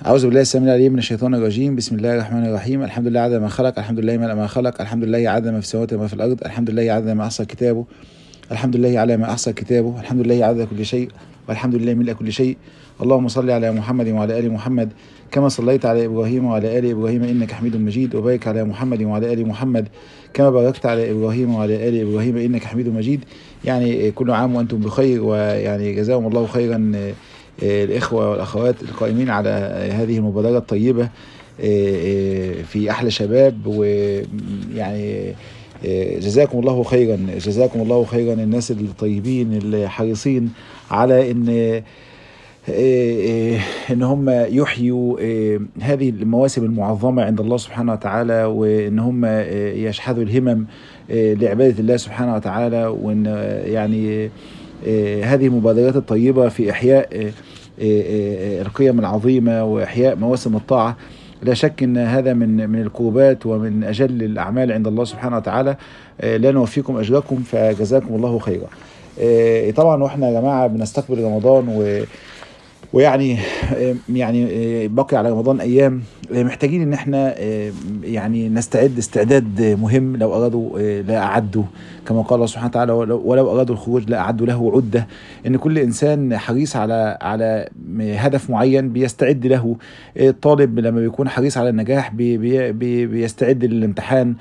أعوذ بالله السميع العليم من الشيطان الرجيم بسم الله الرحمن الرحيم الحمد لله عدد ما خلق الحمد لله ما ما خلق الحمد لله عدد ما في السماوات وما في الأرض الحمد لله عدد ما أحصى كتابه الحمد لله على ما أحصى كتابه الحمد لله عدد كل شيء والحمد لله ملء كل شيء اللهم صل على محمد وعلى آل محمد كما صليت على إبراهيم وعلى آل إبراهيم إنك حميد مجيد وبارك على محمد وعلى آل محمد كما باركت على إبراهيم وعلى آل إبراهيم إنك حميد مجيد يعني كل عام وأنتم بخير ويعني جزاهم الله خيرا الإخوة والأخوات القائمين على هذه المبادرة الطيبة في أحلى شباب ويعني جزاكم الله خيرا جزاكم الله خيرا الناس الطيبين الحريصين على ان ان هم يحيوا هذه المواسم المعظمه عند الله سبحانه وتعالى وان هم يشحذوا الهمم لعباده الله سبحانه وتعالى وان يعني هذه المبادرات الطيبه في احياء القيم العظيمه واحياء مواسم الطاعه لا شك ان هذا من من القربات ومن اجل الاعمال عند الله سبحانه وتعالى لا نوفيكم اجركم فجزاكم الله خيرا. طبعا واحنا يا جماعه بنستقبل رمضان و ويعني يعني باقي على رمضان ايام محتاجين ان احنا يعني نستعد استعداد مهم لو ارادوا لا اعدوا كما قال الله سبحانه وتعالى ولو ارادوا الخروج لا اعدوا له عده ان كل انسان حريص على على هدف معين بيستعد له الطالب لما بيكون حريص على النجاح بي بي بيستعد للامتحان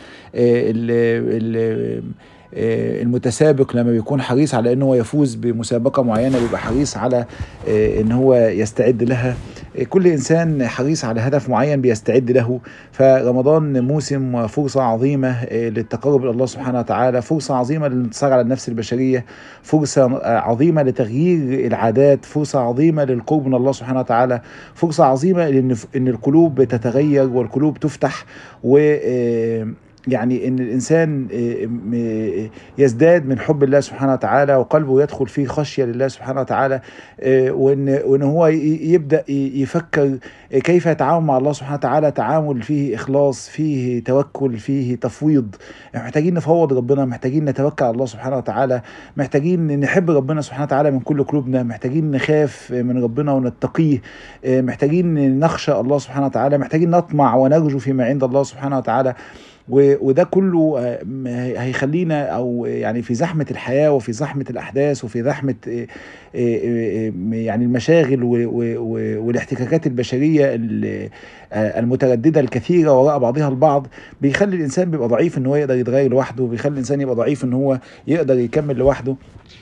المتسابق لما بيكون حريص على ان هو يفوز بمسابقه معينه بيبقى حريص على ان هو يستعد لها كل انسان حريص على هدف معين بيستعد له فرمضان موسم وفرصه عظيمه للتقرب الى الله سبحانه وتعالى فرصه عظيمه للانتصار على النفس البشريه فرصه عظيمه لتغيير العادات فرصه عظيمه للقرب من الله سبحانه وتعالى فرصه عظيمه لان ان القلوب تتغير والقلوب تفتح و يعني ان الانسان يزداد من حب الله سبحانه وتعالى وقلبه يدخل فيه خشيه لله سبحانه وتعالى وان وان هو يبدا يفكر كيف يتعامل مع الله سبحانه وتعالى تعامل فيه اخلاص فيه توكل فيه تفويض محتاجين نفوض ربنا محتاجين نتوكل على الله سبحانه وتعالى محتاجين نحب ربنا سبحانه وتعالى من كل قلوبنا محتاجين نخاف من ربنا ونتقيه محتاجين نخشى الله سبحانه وتعالى محتاجين نطمع ونرجو فيما عند الله سبحانه وتعالى وده كله هيخلينا او يعني في زحمه الحياه وفي زحمه الاحداث وفي زحمه يعني المشاغل والاحتكاكات البشريه المتردده الكثيره وراء بعضها البعض بيخلي الانسان بيبقى ضعيف ان هو يقدر يتغير لوحده بيخلي الانسان يبقى ضعيف ان هو يقدر يكمل لوحده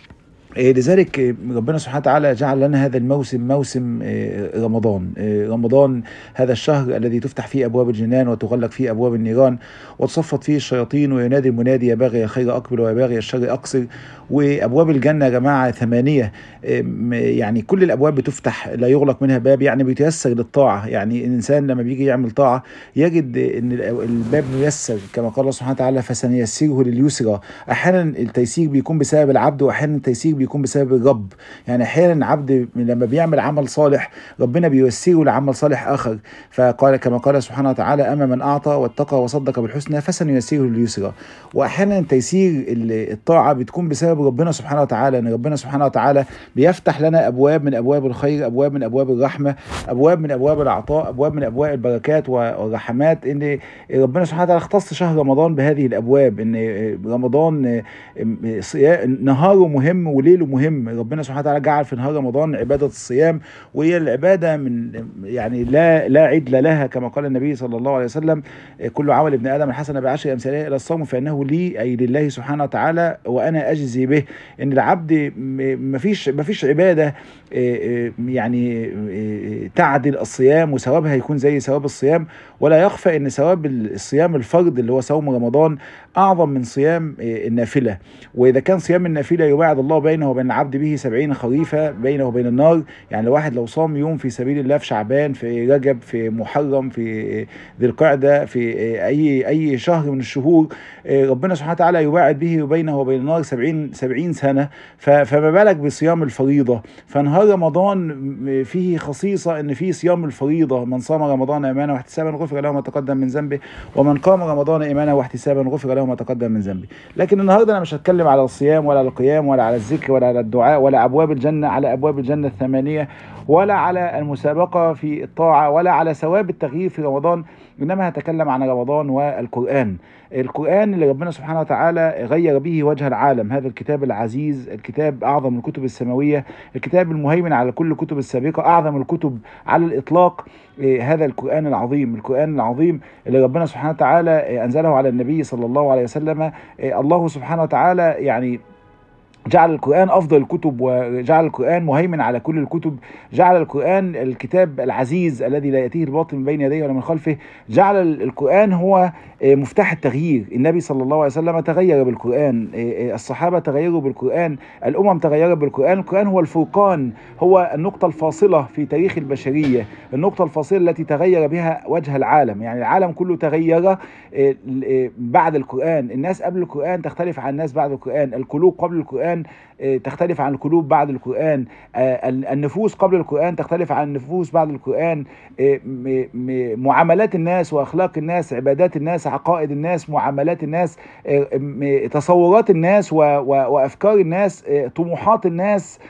لذلك ربنا سبحانه وتعالى جعل لنا هذا الموسم موسم رمضان رمضان هذا الشهر الذي تفتح فيه ابواب الجنان وتغلق فيه ابواب النيران وتصفت فيه الشياطين وينادي المنادي يا باغي الخير اقبل ويا باغي الشر اقصر وابواب الجنه يا جماعه ثمانيه يعني كل الابواب بتفتح لا يغلق منها باب يعني بيتيسر للطاعه يعني الانسان لما بيجي يعمل طاعه يجد ان الباب ميسر كما قال الله سبحانه وتعالى فسنيسره لليسرى احيانا التيسير بيكون بسبب العبد واحيانا التيسير بيكون بسبب الرب يعني احيانا عبد لما بيعمل عمل صالح ربنا بييسره لعمل صالح اخر فقال كما قال سبحانه وتعالى اما من اعطى واتقى وصدق بالحسنى فسنيسره لليسرى واحيانا تيسير الطاعه بتكون بسبب ربنا سبحانه وتعالى ان ربنا سبحانه وتعالى بيفتح لنا ابواب من ابواب الخير ابواب من ابواب الرحمه ابواب من ابواب العطاء ابواب من ابواب البركات والرحمات ان ربنا سبحانه وتعالى اختص شهر رمضان بهذه الابواب ان رمضان نهاره مهم وليله مهم ربنا سبحانه وتعالى جعل في نهار رمضان عباده الصيام وهي العباده من يعني لا لا عدل لها كما قال النبي صلى الله عليه وسلم كل عمل ابن ادم الحسنه بعشر امثالها الى الصوم فانه لي اي لله سبحانه وتعالى وانا اجزي به ان العبد ما فيش ما فيش عباده يعني تعدل الصيام وثوابها يكون زي ثواب الصيام ولا يخفى ان ثواب الصيام الفرض اللي هو صوم رمضان اعظم من صيام النافله واذا كان صيام النافله يباعد الله بينه وبين العبد به سبعين خريفه بينه وبين النار يعني الواحد لو صام يوم في سبيل الله في شعبان في رجب في محرم في ذي القعده في اي اي شهر من الشهور ربنا سبحانه وتعالى يباعد به وبينه وبين النار سبعين سبعين سنه فما بالك بصيام الفريضه فنهار رمضان فيه خصيصه ان فيه صيام الفريضه من صام رمضان ايمانا واحتسابا غفر له ما تقدم من ذنبه ومن قام رمضان ايمانا واحتسابا غفر له ما تقدم من ذنبه لكن النهارده انا مش هتكلم على الصيام ولا على القيام ولا على الذكر الشيخ ولا على الدعاء ولا ابواب الجنه على ابواب الجنه الثمانيه ولا على المسابقه في الطاعه ولا على ثواب التغيير في رمضان انما هتكلم عن رمضان والقران القران اللي ربنا سبحانه وتعالى غير به وجه العالم هذا الكتاب العزيز الكتاب اعظم الكتب السماويه الكتاب المهيمن على كل الكتب السابقه اعظم الكتب على الاطلاق هذا القران العظيم القران العظيم اللي ربنا سبحانه وتعالى انزله على النبي صلى الله عليه وسلم الله سبحانه وتعالى يعني جعل القرآن أفضل الكتب وجعل القرآن مهيمن على كل الكتب جعل القرآن الكتاب العزيز الذي لا يأتيه الباطل من بين يديه ولا من خلفه جعل القرآن هو مفتاح التغيير النبي صلى الله عليه وسلم تغير بالقرآن الصحابة تغيروا بالقرآن الأمم تغيرت بالقرآن القرآن هو الفرقان هو النقطة الفاصلة في تاريخ البشرية النقطة الفاصلة التي تغير بها وجه العالم يعني العالم كله تغير بعد القرآن الناس قبل القرآن تختلف عن الناس بعد القرآن القلوب قبل القرآن تختلف عن القلوب بعد القرآن النفوس قبل القرآن تختلف عن النفوس بعد القرآن معاملات الناس وأخلاق الناس عبادات الناس عقائد الناس معاملات الناس تصورات الناس وأفكار الناس طموحات الناس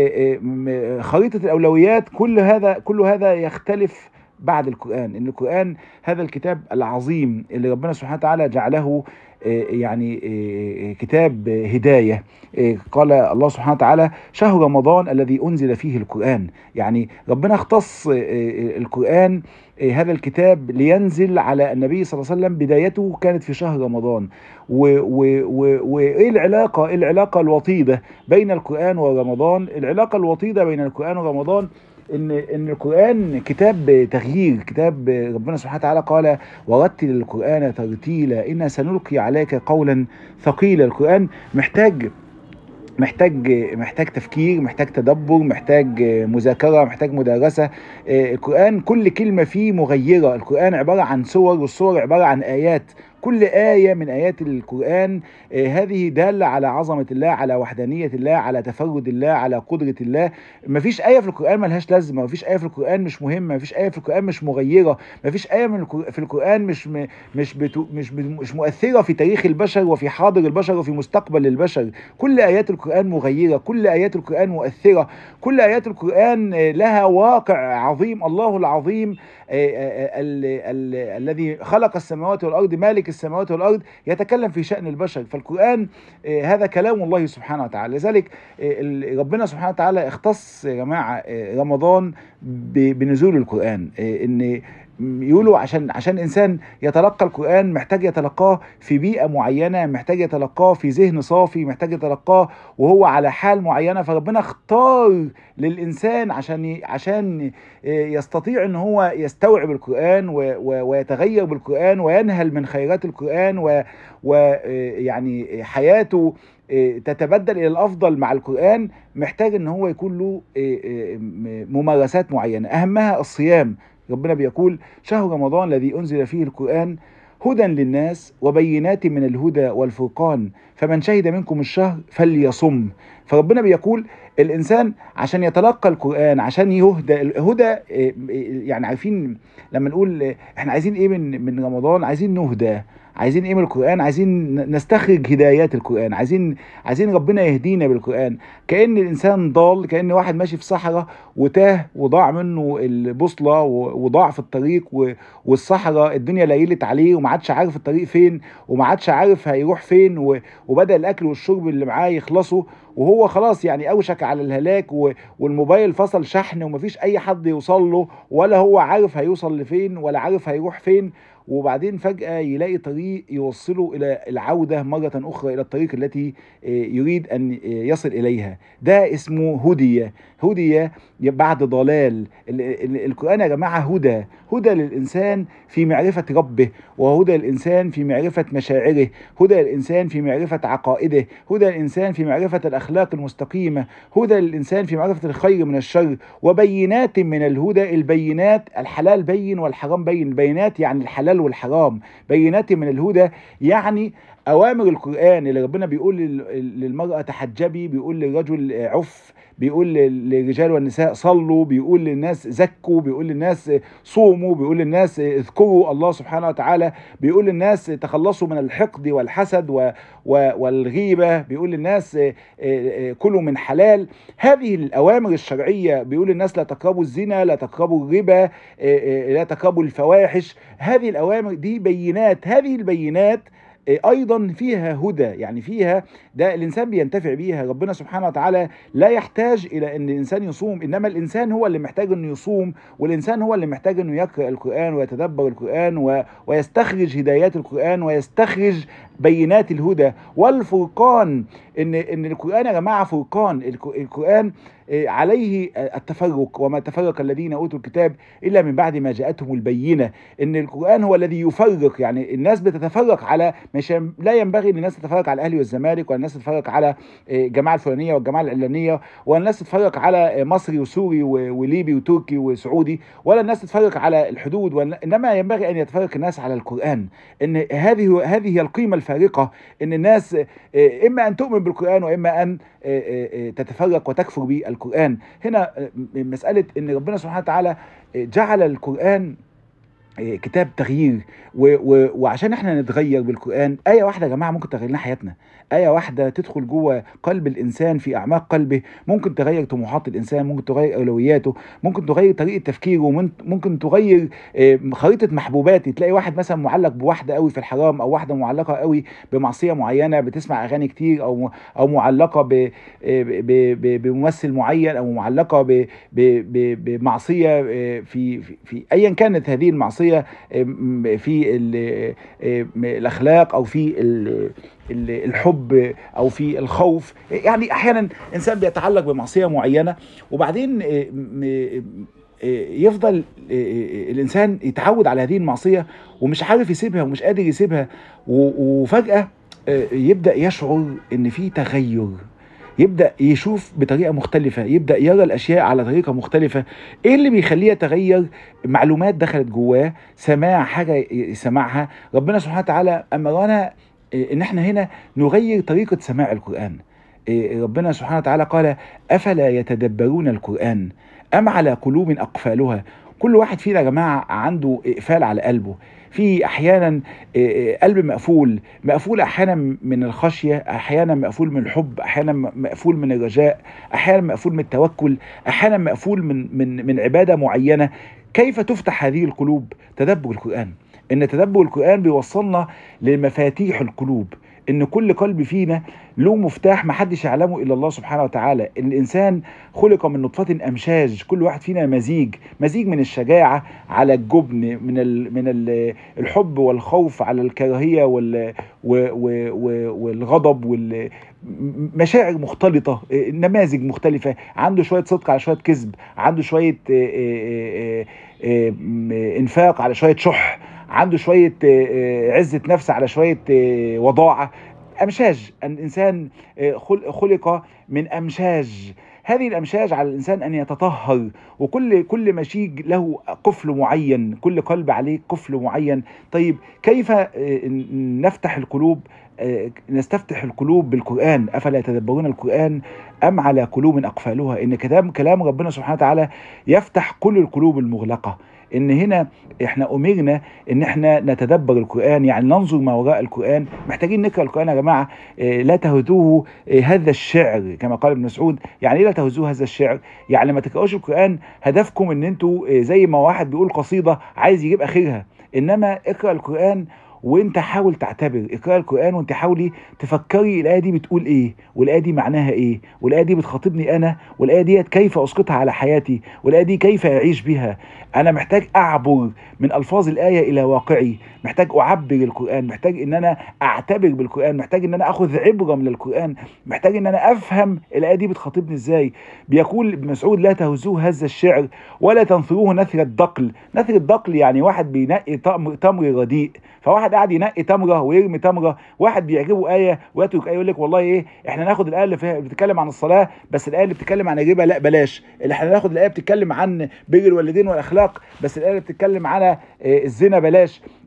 خريطة الأولويات كل هذا كل هذا يختلف بعد القرآن إن القرآن هذا الكتاب العظيم اللي ربنا سبحانه وتعالى جعله يعني كتاب هداية قال الله سبحانه وتعالى شهر رمضان الذي أنزل فيه القرآن يعني ربنا اختص القرآن هذا الكتاب لينزل على النبي صلى الله عليه وسلم بدايته كانت في شهر رمضان وايه العلاقه ايه العلاقه الوطيده بين القران ورمضان العلاقه الوطيده بين القران ورمضان ان ان القران كتاب تغيير كتاب ربنا سبحانه وتعالى قال ورتل القران ترتيلا انا سنلقي عليك قولا ثقيلا القران محتاج محتاج محتاج تفكير محتاج تدبر محتاج مذاكرة محتاج مدرسة القرآن كل كلمة فيه مغيرة القرآن عبارة عن صور والصور عبارة عن آيات كل آية من آيات القرآن هذه دالة على عظمة الله على وحدانية الله على تفرد الله على قدرة الله مفيش آية في القرآن ملهاش لازمة مفيش آية في القرآن مش مهمة مفيش آية في القرآن مش مغيرة مفيش آية من في القرآن مش مش بتو مش مش مؤثرة في تاريخ البشر وفي حاضر البشر وفي مستقبل البشر كل آيات القرآن مغيرة كل آيات القرآن مؤثرة كل آيات القرآن لها واقع عظيم الله العظيم الذي خلق السماوات والأرض مالك السماوات والأرض يتكلم في شأن البشر فالقرآن هذا كلام الله سبحانه وتعالى لذلك ربنا سبحانه وتعالى اختص يا جماعة رمضان بنزول القرآن ان يقولوا عشان عشان انسان يتلقى القران محتاج يتلقاه في بيئه معينه محتاج يتلقاه في ذهن صافي محتاج يتلقاه وهو على حال معينه فربنا اختار للانسان عشان عشان يستطيع ان هو يستوعب القران ويتغير بالقران وينهل من خيرات القران ويعني حياته تتبدل الى الافضل مع القران محتاج ان هو يكون له ممارسات معينه اهمها الصيام ربنا بيقول شهر رمضان الذي انزل فيه القران هدى للناس وبينات من الهدى والفرقان فمن شهد منكم الشهر فليصم فربنا بيقول الانسان عشان يتلقى القران عشان يهدى الهدى يعني عارفين لما نقول احنا عايزين ايه من من رمضان عايزين نهدى عايزين ايه من القران عايزين نستخرج هدايات القران عايزين عايزين ربنا يهدينا بالقران كان الانسان ضال كان واحد ماشي في صحراء وتاه وضاع منه البوصله وضاع في الطريق والصحراء الدنيا ليلت عليه وما عادش عارف الطريق فين وما عادش عارف هيروح فين وبدا الاكل والشرب اللي معاه يخلصوا وهو خلاص يعني اوشك على الهلاك والموبايل فصل شحن ومفيش اي حد يوصل له ولا هو عارف هيوصل لفين ولا عارف هيروح فين وبعدين فجأة يلاقي طريق يوصله إلى العودة مرة أخرى إلى الطريق التي يريد أن يصل إليها ده اسمه هدية هدية بعد ضلال القرآن يا جماعة هدى هدى للإنسان في معرفة ربه وهدى للإنسان في معرفة مشاعره هدى للإنسان في معرفة عقائده هدى للإنسان في معرفة الأخلاق المستقيمة هدى للإنسان في معرفة الخير من الشر وبينات من الهدى البينات الحلال بين والحرام بين البينات يعني الحلال والحرام بينات من الهدى يعني اوامر القران اللي ربنا بيقول لل- للمراه تحجبي بيقول للرجل عف بيقول للرجال والنساء صلوا بيقول للناس زكوا بيقول للناس صوموا بيقول للناس اذكروا الله سبحانه وتعالى بيقول للناس تخلصوا من الحقد والحسد و و والغيبه بيقول للناس آه، آه، كلوا من حلال هذه الاوامر الشرعيه بيقول للناس لا تقربوا الزنا لا تقربوا الربا آه، آه، لا تقربوا الفواحش هذه الاوامر دي بينات هذه البينات آه، ايضا فيها هدى يعني فيها ده الانسان بينتفع بيها ربنا سبحانه وتعالى لا يحتاج الى ان الانسان يصوم انما الانسان هو اللي محتاج انه يصوم والانسان هو اللي محتاج انه يقرا القران ويتدبر القران و... ويستخرج هدايات القران ويستخرج بينات الهدى والفرقان ان ان القران يا جماعه فرقان الك- القران آه، عليه آه، التفرق وما تفرق الذين اوتوا الكتاب الا من بعد ما جاءتهم البينه ان القران هو الذي يفرق يعني الناس بتتفرق على مش لا ينبغي ان الناس تتفرق على الاهلي والزمالك ولا الناس تتفرق على آه، الجماعه الفلانيه والجماعه العلانيه ولا الناس تتفرق على آه، مصري وسوري و- وليبي وتركي وسعودي ولا الناس تتفرق على الحدود ولا انما ينبغي ان يتفرق الناس على القران ان هذه هذه هي القيمه الفارقه ان الناس آه، اما ان تؤمن بالقران واما ان آه، آه، آه، تتفرق وتكفر بالقران هنا آه، مساله ان ربنا سبحانه وتعالى آه، جعل القران آه، كتاب تغيير و و وعشان احنا نتغير بالقران ايه واحده يا جماعه ممكن تغير لنا حياتنا ايه واحده تدخل جوه قلب الانسان في اعماق قلبه ممكن تغير طموحات الانسان ممكن تغير اولوياته ممكن تغير طريقه تفكيره ومن- ممكن تغير آه، خريطه محبوباتي تلاقي واحد مثلا معلق بواحده قوي في الحرام او واحده معلقه قوي بمعصيه معينه بتسمع اغاني كتير او او معلقه ب ب- ب- بممثل معين او معلقه ب- ب- ب- بمعصيه آه، في في, في ايا كانت هذه المعصيه آه، م- في ال- آه، م- الاخلاق او في ال- ال- الحب او في الخوف يعني احيانا انسان بيتعلق بمعصيه معينه وبعدين آه، م- آه، يفضل آه، آه، الانسان يتعود على هذه المعصيه ومش عارف يسيبها ومش قادر يسيبها و- وفجاه آه، يبدا يشعر ان في تغير يبدا يشوف بطريقه مختلفه يبدا يرى الاشياء على طريقه مختلفه ايه اللي بيخليه يتغير معلومات دخلت جواه سماع حاجه سمعها ربنا سبحانه وتعالى امرنا إيه، ان احنا هنا نغير طريقه سماع القران إيه، ربنا سبحانه وتعالى قال افلا يتدبرون القران ام على قلوب اقفالها كل واحد فينا يا جماعه عنده اقفال على قلبه في احيانا إيه، قلب مقفول مقفول احيانا من الخشيه احيانا مقفول من الحب احيانا مقفول من الرجاء احيانا مقفول من التوكل احيانا مقفول من من من عباده معينه كيف تفتح هذه القلوب تدبر القران ان تدبر القران بيوصلنا لمفاتيح القلوب ان كل قلب فينا له مفتاح محدش يعلمه الا الله سبحانه وتعالى الانسان خلق من نطفه امشاج كل واحد فينا مزيج مزيج من الشجاعه على الجبن من ال من ال الحب والخوف على الكراهيه وال و و و والغضب وال مشاعر مختلطة آه، نماذج مختلفة عنده شوية صدق على شوية كذب عنده شوية آه، آه، آه، آه، م- انفاق على شوية شح عنده شوية آه، آه، عزة نفس على شوية آه، وضاعة أمشاج الإنسان آه، خل- خلق من أمشاج هذه الأمشاج على الإنسان أن يتطهر وكل كل مشيج له قفل معين كل قلب عليه قفل معين طيب كيف آه، ن- نفتح القلوب آه، نستفتح القلوب بالقرآن أفلا يتدبرون القرآن أم على قلوب أقفالها إن كلام كلام ربنا سبحانه وتعالى يفتح كل القلوب المغلقة ان هنا احنا امرنا ان احنا نتدبر القران يعني ننظر ما وراء القران محتاجين نقرا القران يا جماعه آه، لا تهدوه آه، هذا الشعر كما قال ابن مسعود يعني ايه لا تهزوه هذا الشعر يعني ما تقراوش القران هدفكم ان انتوا آه، زي ما واحد بيقول قصيده عايز يجيب اخرها انما اقرا القران وانت حاول تعتبر اقرا القران وانت حاولي تفكري الايه دي بتقول ايه والايه دي معناها ايه والايه دي بتخاطبني انا والايه ديت كيف اسقطها على حياتي والايه دي كيف اعيش بها انا محتاج اعبر من الفاظ الايه الى واقعي محتاج اعبر القران محتاج ان انا اعتبر بالقران محتاج ان انا اخذ عبره من القران محتاج ان انا افهم الايه دي بتخاطبني ازاي بيقول ابن مسعود لا تهزوه هذا الشعر ولا تنثروه نثر الدقل نثر الدقل يعني واحد بينقي تمر تمر رديء فواحد قاعد ينقي تمره ويرمي تمره واحد بيعجبه ايه ويترك ايه يقول لك والله ايه احنا ناخد الايه اللي فيها بتتكلم عن الصلاه بس الايه اللي بتتكلم عن الربا لا بلاش اللي احنا ناخد الايه بتتكلم عن بر الوالدين والاخلاق بس الايه اللي بتتكلم على آه، الزنا بلاش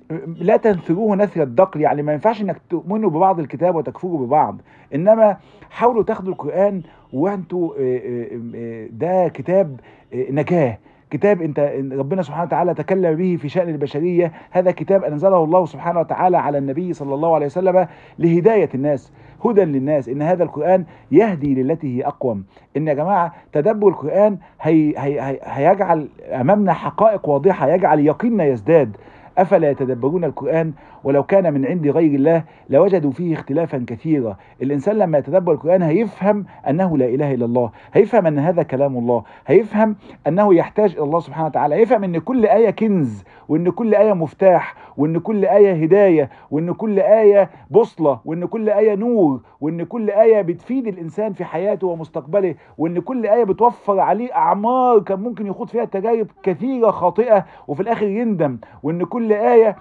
لا تنثروه نثر الدقل يعني ما ينفعش انك تؤمنوا ببعض الكتاب وتكفروا ببعض انما حاولوا تاخدوا القران وانتوا ده كتاب نجاه كتاب انت ربنا سبحانه وتعالى تكلم به في شأن البشرية هذا كتاب أنزله الله سبحانه وتعالى على النبي صلى الله عليه وسلم لهداية الناس هدى للناس ان هذا القرآن يهدي للتي هي أقوم ان يا جماعة تدبر القرآن هي هي هي هيجعل أمامنا حقائق واضحة يجعل يقيننا يزداد أفلا يتدبرون القرآن ولو كان من عند غير الله لوجدوا فيه اختلافا كثيرا الإنسان لما يتدبر القرآن هيفهم أنه لا إله إلا الله هيفهم أن هذا كلام الله هيفهم أنه يحتاج إلى الله سبحانه وتعالى هيفهم أن كل آية كنز وأن كل آية مفتاح وأن كل آية هداية وأن كل آية بوصلة وأن كل آية نور وأن كل آية بتفيد الإنسان في حياته ومستقبله وأن كل آية بتوفر عليه أعمار كان ممكن يخوض فيها تجارب كثيرة خاطئة وفي الآخر يندم وأن كل آية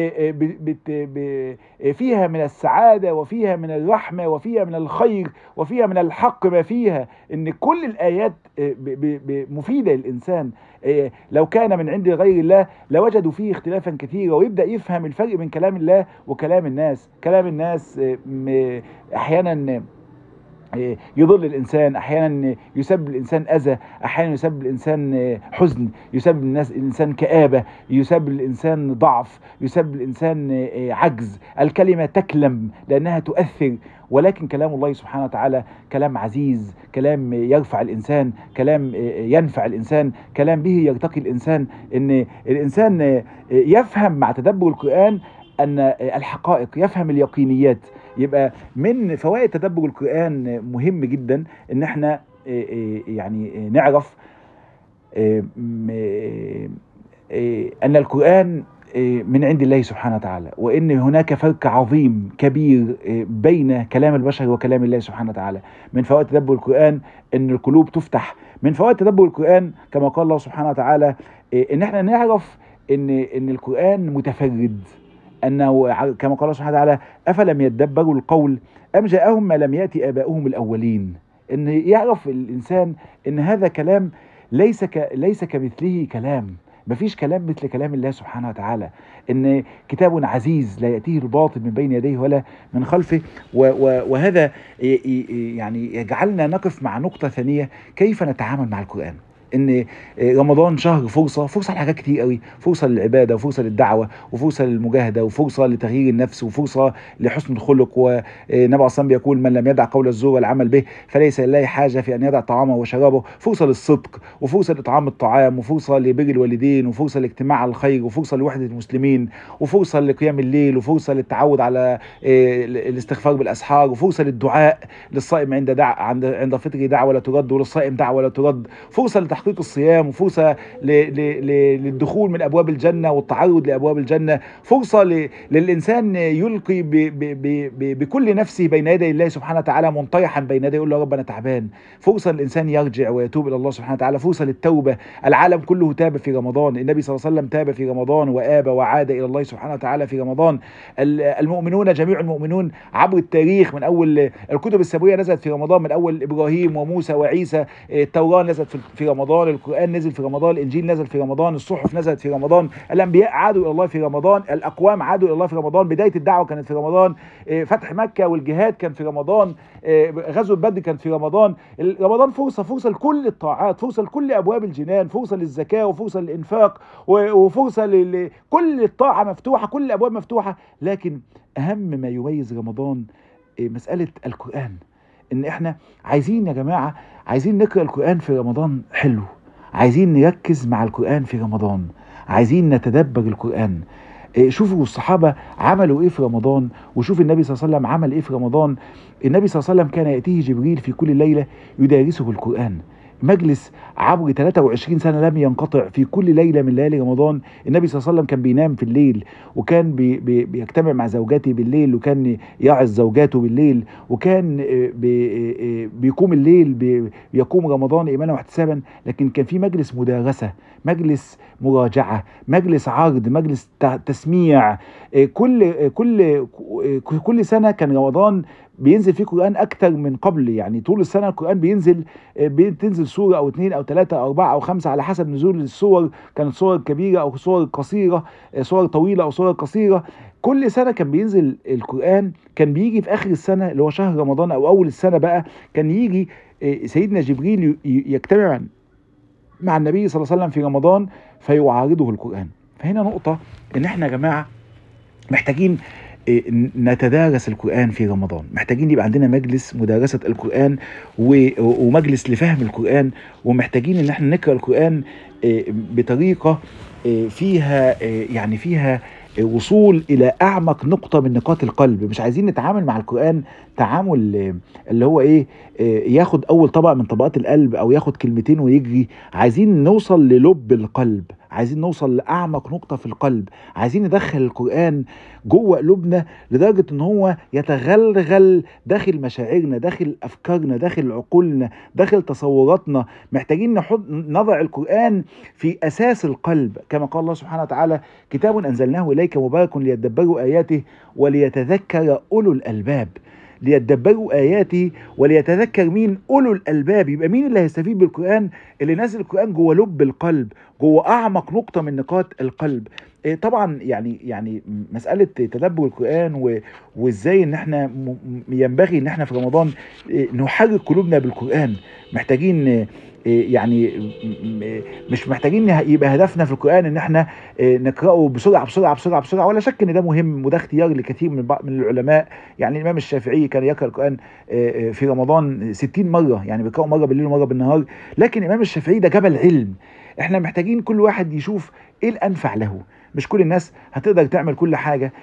فيها من السعادة وفيها من الرحمة وفيها من الخير وفيها من الحق ما فيها ان كل الآيات مفيدة للإنسان لو كان من عند غير الله لوجدوا فيه اختلافا كثيرا ويبدأ يفهم الفرق بين كلام الله وكلام الناس كلام الناس احيانا يضل الانسان احيانا يسبب الانسان اذى احيانا يسبب الانسان حزن يسبب الناس الانسان كابه يسبب الانسان ضعف يسبب الانسان عجز الكلمه تكلم لانها تؤثر ولكن كلام الله سبحانه وتعالى كلام عزيز كلام يرفع الانسان كلام ينفع الانسان كلام به يرتقي الانسان ان الانسان يفهم مع تدبر القران ان الحقائق يفهم اليقينيات يبقى من فوائد تدبر القرآن مهم جدا ان احنا يعني نعرف ان القرآن من عند الله سبحانه وتعالى وان هناك فرق عظيم كبير بين كلام البشر وكلام الله سبحانه وتعالى من فوائد تدبر القرآن ان القلوب تفتح من فوائد تدبر القرآن كما قال الله سبحانه وتعالى ان احنا نعرف ان ان القرآن متفرد أنه كما قال الله سبحانه وتعالى أفلم يدبروا القول أم جاءهم ما لم يأتي آباؤهم الأولين أن يعرف الإنسان أن هذا كلام ليس ك ليس كمثله كلام مفيش كلام مثل كلام الله سبحانه وتعالى ان كتاب عزيز لا ياتيه الباطل من بين يديه ولا من خلفه وهذا يعني يجعلنا نقف مع نقطه ثانيه كيف نتعامل مع القران ان رمضان شهر فرصه فرصه لحاجات كتير قوي فرصه للعباده وفرصه للدعوه وفرصه للمجاهده وفرصه لتغيير النفس وفرصه لحسن الخلق والنبي عليه بيقول من لم يدع قول الزور والعمل به فليس لله حاجه في ان يدع طعامه وشرابه فرصه للصدق وفرصه لاطعام الطعام وفرصه لبر الوالدين وفرصه لاجتماع على الخير وفرصه لوحده المسلمين وفرصه لقيام الليل وفرصه للتعود على الاستغفار بالاسحار وفرصه للدعاء للصائم عند دع عند عند فطره دعوه لا ترد وللصائم دعوه لا ترد فرصه لتحقيق الصيام وفرصة للدخول من أبواب الجنة والتعرض لأبواب الجنة فرصة للإنسان يلقي ب ب ب بكل نفسه بين يدي الله سبحانه وتعالى منطيحا بين يديه يقول له رب أنا تعبان فرصة للإنسان يرجع ويتوب إلى الله سبحانه وتعالى فرصة للتوبة العالم كله تاب في رمضان النبي صلى الله عليه وسلم تاب في رمضان وآب وعاد إلى الله سبحانه وتعالى في رمضان المؤمنون جميع المؤمنون عبر التاريخ من أول الكتب السماوية نزلت في رمضان من أول إبراهيم وموسى وعيسى التوراة نزلت في رمضان القرآن نزل في رمضان الإنجيل نزل في رمضان الصحف نزلت في رمضان الأنبياء عادوا إلى الله في رمضان الأقوام عادوا إلى الله في رمضان بداية الدعوة كانت في رمضان فتح مكة والجهاد كان في رمضان غزوة بدر كانت في رمضان رمضان فرصة فرصة لكل الطاعات فرصة لكل أبواب الجنان فرصة للزكاة وفرصة للإنفاق وفرصة لكل الطاعة مفتوحة كل الأبواب مفتوحة لكن أهم ما يميز رمضان مسألة القرآن ان احنا عايزين يا جماعه عايزين نقرا القران في رمضان حلو عايزين نركز مع القران في رمضان عايزين نتدبر القران شوفوا الصحابه عملوا ايه في رمضان وشوف النبي صلى الله عليه وسلم عمل ايه في رمضان النبي صلى الله عليه وسلم كان ياتيه جبريل في كل ليله يدارسه القران مجلس عبر 23 سنه لم ينقطع في كل ليله من ليالي رمضان النبي صلى الله عليه وسلم كان بينام في الليل وكان بي بي بيجتمع مع زوجاته بالليل وكان يعظ زوجاته بالليل وكان بي بيقوم الليل بيقوم رمضان ايمانا واحتسابا لكن كان في مجلس مدارسه مجلس مراجعه مجلس عرض مجلس تسميع كل كل كل سنه كان رمضان بينزل فيه قرآن أكتر من قبل يعني طول السنة القرآن بينزل بتنزل سورة أو اثنين أو ثلاثة أو أربعة أو خمسة على حسب نزول السور كانت صور كبيرة أو صور قصيرة صور طويلة أو صور قصيرة كل سنة كان بينزل القرآن كان بيجي في آخر السنة اللي هو شهر رمضان أو أول السنة بقى كان يجي سيدنا جبريل يجتمع مع النبي صلى الله عليه وسلم في رمضان فيعارضه القرآن فهنا نقطة إن إحنا يا جماعة محتاجين نتدارس القرآن في رمضان محتاجين يبقى عندنا مجلس مدارسة القرآن ومجلس لفهم القرآن ومحتاجين ان احنا نقرأ القرآن بطريقة فيها يعني فيها وصول الى اعمق نقطه من نقاط القلب مش عايزين نتعامل مع القران تعامل اللي هو ايه ياخد اول طبق من طبقات القلب او ياخد كلمتين ويجري عايزين نوصل للب القلب عايزين نوصل لاعمق نقطه في القلب عايزين ندخل القران جوه قلوبنا لدرجه ان هو يتغلغل داخل مشاعرنا داخل افكارنا داخل عقولنا داخل تصوراتنا محتاجين نحط نضع القران في اساس القلب كما قال الله سبحانه وتعالى كتاب انزلناه اليك مبارك ليدبروا اياته وليتذكر اولو الالباب ليتدبروا اياته وليتذكر مين اولو الالباب يبقى مين اللي هيستفيد بالقران اللي نازل القران جوه لب القلب جوه اعمق نقطه من نقاط القلب طبعا يعني يعني مساله تدبر القران وازاي ان احنا ينبغي ان احنا في رمضان نحرك قلوبنا بالقران محتاجين يعني مش محتاجين يبقى هدفنا في القران ان احنا نقراه بسرعه بسرعه بسرعه بسرعه ولا شك ان ده مهم وده اختيار لكثير من من العلماء يعني الامام الشافعي كان يقرا القران في رمضان 60 مره يعني بيقراه مره بالليل ومره بالنهار لكن الامام الشافعي ده جبل علم احنا محتاجين كل واحد يشوف ايه الانفع له مش كل الناس هتقدر تعمل كل حاجه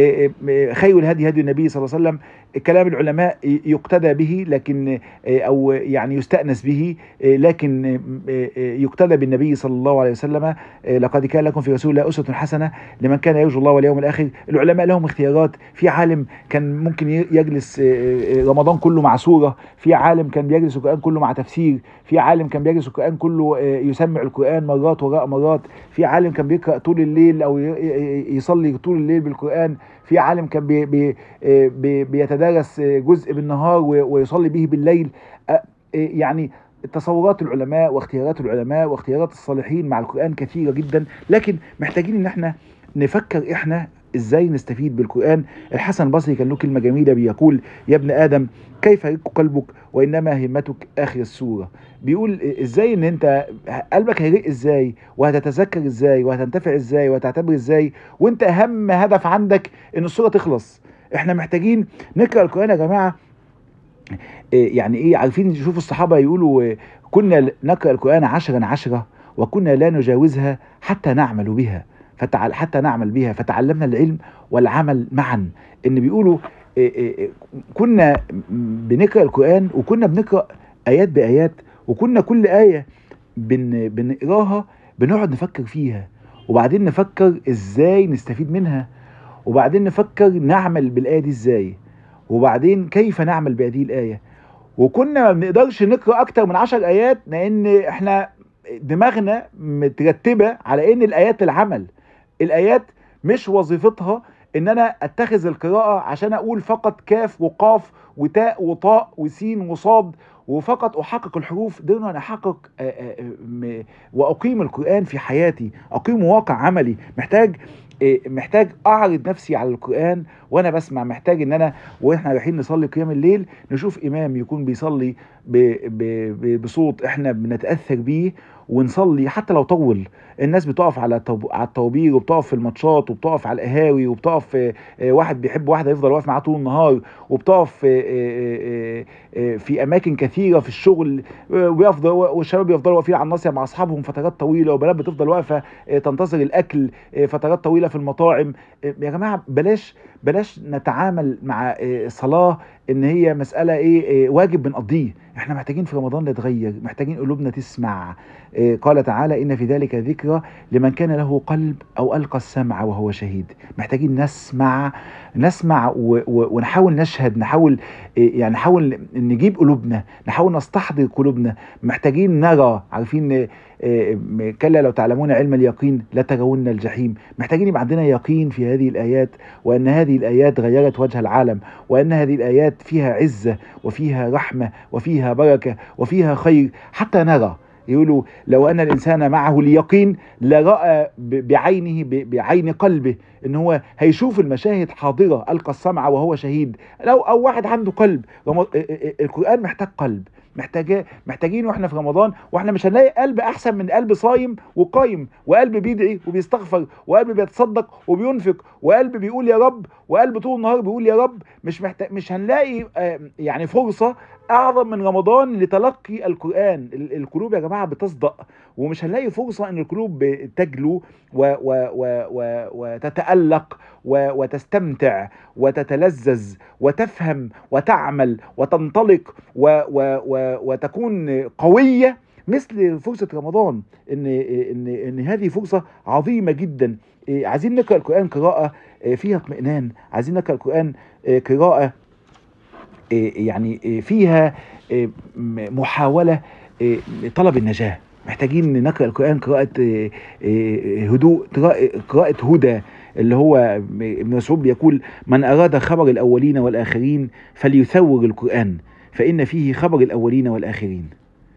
خير الهدي هدي النبي صلى الله عليه وسلم كلام العلماء يقتدى به لكن او يعني يستانس به لكن يقتدى بالنبي صلى الله عليه وسلم لقد كان لكم في رسول الله اسوه حسنه لمن كان يرجو الله واليوم الاخر العلماء لهم اختيارات في عالم كان ممكن يجلس رمضان كله مع سوره في عالم كان بيجلس القران كله مع تفسير في عالم كان بيجلس القران كله يسمع القران مرات وراء مرات في عالم كان بيقرا طول الليل او يصلي طول الليل بالقران في عالم كان بي بي بي بيتدارس جزء بالنهار ويصلي به بالليل يعني تصورات العلماء واختيارات العلماء واختيارات الصالحين مع القرآن كثيرة جدا لكن محتاجين ان احنا نفكر احنا ازاي نستفيد بالقرآن الحسن البصري كان له كلمة جميلة بيقول يا ابن آدم كيف يرق قلبك وإنما همتك آخر السورة بيقول ازاي ان انت قلبك هيرق ازاي وهتتذكر ازاي وهتنتفع ازاي وهتعتبر ازاي وانت اهم هدف عندك ان السورة تخلص احنا محتاجين نقرأ القرآن يا جماعة يعني ايه عارفين شوفوا الصحابة يقولوا كنا نقرأ القرآن عشرا عشرة وكنا لا نجاوزها حتى نعمل بها فتعال حتى نعمل بها فتعلمنا العلم والعمل معا ان بيقولوا كنا بنقرا القران وكنا بنقرا ايات بايات وكنا كل ايه بن بنقراها بنقعد نفكر فيها وبعدين نفكر ازاي نستفيد منها وبعدين نفكر نعمل بالايه دي ازاي وبعدين كيف نعمل بهذه الايه وكنا ما بنقدرش نقرا اكتر من عشر ايات لان احنا دماغنا مترتبه على ان الايات العمل الايات مش وظيفتها ان انا اتخذ القراءه عشان اقول فقط كاف وقاف وتاء وطاء وسين وصاد وفقط احقق الحروف دون ان احقق واقيم القران في حياتي اقيم واقع عملي محتاج محتاج اعرض نفسي على القران وانا بسمع محتاج ان انا واحنا رايحين نصلي قيام الليل نشوف امام يكون بيصلي ب ب بصوت احنا بنتاثر بيه ونصلي حتى لو طول الناس بتقف على على الطوابير وبتقف في الماتشات وبتقف على القهاوي وبتقف واحد بيحب واحده يفضل واقف معاه طول النهار وبتقف في اماكن كثيره في الشغل ويفضل والشباب يفضلوا واقفين على الناصيه مع اصحابهم فترات طويله وبنات بتفضل واقفه تنتظر الاكل فترات طويله في المطاعم يا جماعه بلاش بلاش نتعامل مع الصلاه ان هي مساله ايه واجب بنقضيه احنا محتاجين في رمضان نتغير محتاجين قلوبنا تسمع قال تعالى ان في ذلك ذكرى لمن كان له قلب او القى السمع وهو شهيد محتاجين نسمع نسمع ونحاول نشهد نحاول يعني نحاول نجيب قلوبنا نحاول نستحضر قلوبنا محتاجين نرى عارفين كلا لو تعلمون علم اليقين لترون الجحيم محتاجين يبقى عندنا يقين في هذه الآيات وأن هذه الآيات غيرت وجه العالم وأن هذه الآيات فيها عزة وفيها رحمة وفيها بركة وفيها خير حتى نرى يقولوا لو ان الانسان معه اليقين لراى بعينه بعين قلبه ان هو هيشوف المشاهد حاضره القى السمع وهو شهيد لو او واحد عنده قلب القران محتاج قلب محتاج محتاجين واحنا في رمضان واحنا مش هنلاقي قلب احسن من قلب صايم وقايم وقلب بيدعي وبيستغفر وقلب بيتصدق وبينفق وقلب بيقول يا رب وقلب طول النهار بيقول يا رب مش محتاج مش هنلاقي يعني فرصه اعظم من رمضان لتلقي القران القلوب يا جماعه بتصدق ومش هنلاقي فرصه ان القلوب تجلو و و و و وتتالق و وتستمتع وتتلذذ وتفهم وتعمل وتنطلق و و و وتكون قويه مثل فرصه رمضان ان ان ان هذه فرصه عظيمه جدا عايزين نقرا القران قراءه فيها اطمئنان عايزين نقرا القران قراءه يعني فيها محاولة طلب النجاة محتاجين نقرأ القرآن قراءة هدوء قراءة هدى اللي هو ابن مسعود بيقول من أراد خبر الأولين والآخرين فليثور القرآن فإن فيه خبر الأولين والآخرين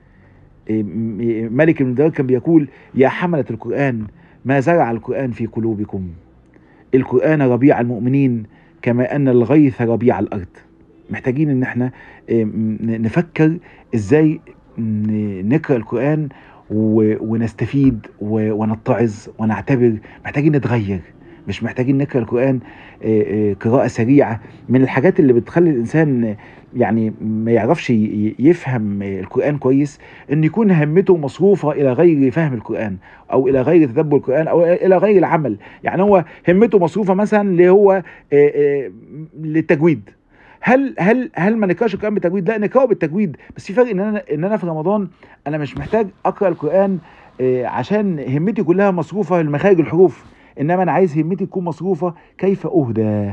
ملك بن دار كان بيقول يا حملة القرآن ما زرع القرآن في قلوبكم القرآن ربيع المؤمنين كما أن الغيث ربيع الأرض محتاجين ان احنا نفكر ازاي نقرا القران ونستفيد ونتعظ ونعتبر محتاجين نتغير مش محتاجين نقرا القران قراءه سريعه من الحاجات اللي بتخلي الانسان يعني ما يعرفش يفهم القران كويس ان يكون همته مصروفه الى غير فهم القران او الى غير تدبر القران او الى غير العمل يعني هو همته مصروفه مثلا اللي هو للتجويد هل هل هل ما نقراش القران بالتجويد؟ لا نقراه بالتجويد بس في فرق ان انا ان انا في رمضان انا مش محتاج اقرا القران عشان همتي كلها مصروفه لمخارج الحروف انما انا عايز همتي تكون مصروفه كيف اهدى